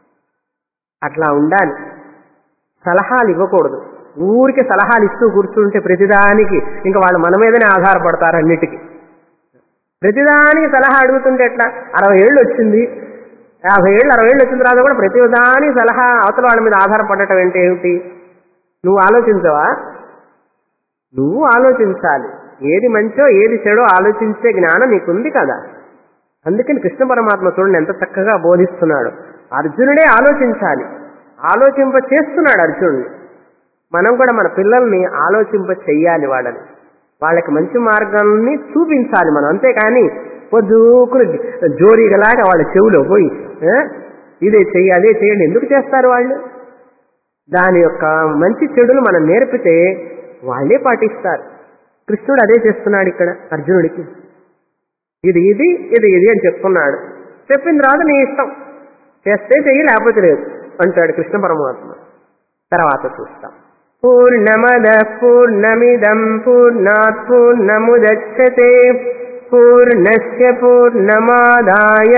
S1: అట్లా ఉండాలి సలహాలు ఇవ్వకూడదు ఊరికి సలహాలు ఇస్తూ కూర్చుంటే ప్రతిదానికి ఇంకా వాళ్ళు మన మీదనే ఆధారపడతారు అన్నిటికీ ప్రతిదానికి సలహా అడుగుతుంటే ఎట్లా అరవై ఏళ్ళు వచ్చింది యాభై ఏళ్ళు అరవై ఏళ్ళు వచ్చిన తర్వాత కూడా ప్రతిదాని సలహా అవతల వాళ్ళ మీద ఆధారపడటం ఏంటి ఏమిటి నువ్వు ఆలోచించవా నువ్వు ఆలోచించాలి ఏది మంచో ఏది చెడో ఆలోచించే జ్ఞానం నీకుంది కదా అందుకని కృష్ణ పరమాత్మ చూడండి ఎంత చక్కగా బోధిస్తున్నాడు అర్జునుడే ఆలోచించాలి ఆలోచింప చేస్తున్నాడు అర్జునుడిని మనం కూడా మన పిల్లల్ని ఆలోచింప చెయ్యాలి వాళ్ళని వాళ్ళకి మంచి మార్గాన్ని చూపించాలి మనం అంతేకాని పొద్దుకుని జోరీగలాగా వాళ్ళ చెవులో పోయి ఆ, ఇదే చెయ్యి అదే చేయండి ఎందుకు చేస్తారు వాళ్ళు దాని యొక్క మంచి చెడులు మనం నేర్పితే వాళ్ళే పాటిస్తారు కృష్ణుడు అదే చేస్తున్నాడు ఇక్కడ అర్జునుడికి ఇది ఇది ఇది ఇది అని చెప్తున్నాడు చెప్పిన తర్వాత నీ ఇష్టం చేస్తే చెయ్యి లేకపోతే లేదు అంటాడు కృష్ణ పరమాత్మ తర్వాత చూస్తాం పూర్ణమద పూర్ణమిదం పూర్ణాత్ పూర్ణముదచ్చతే పూర్ణస్య పూర్ణమాదాయ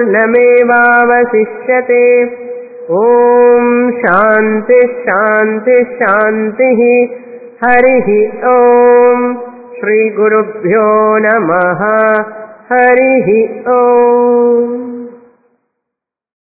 S1: పూర్ణమేవావశిష్యతే ఓం శాంతి శాంతి శాంతి హరి ఓం శ్రీ గురుభ్యో నమ హరి ఓం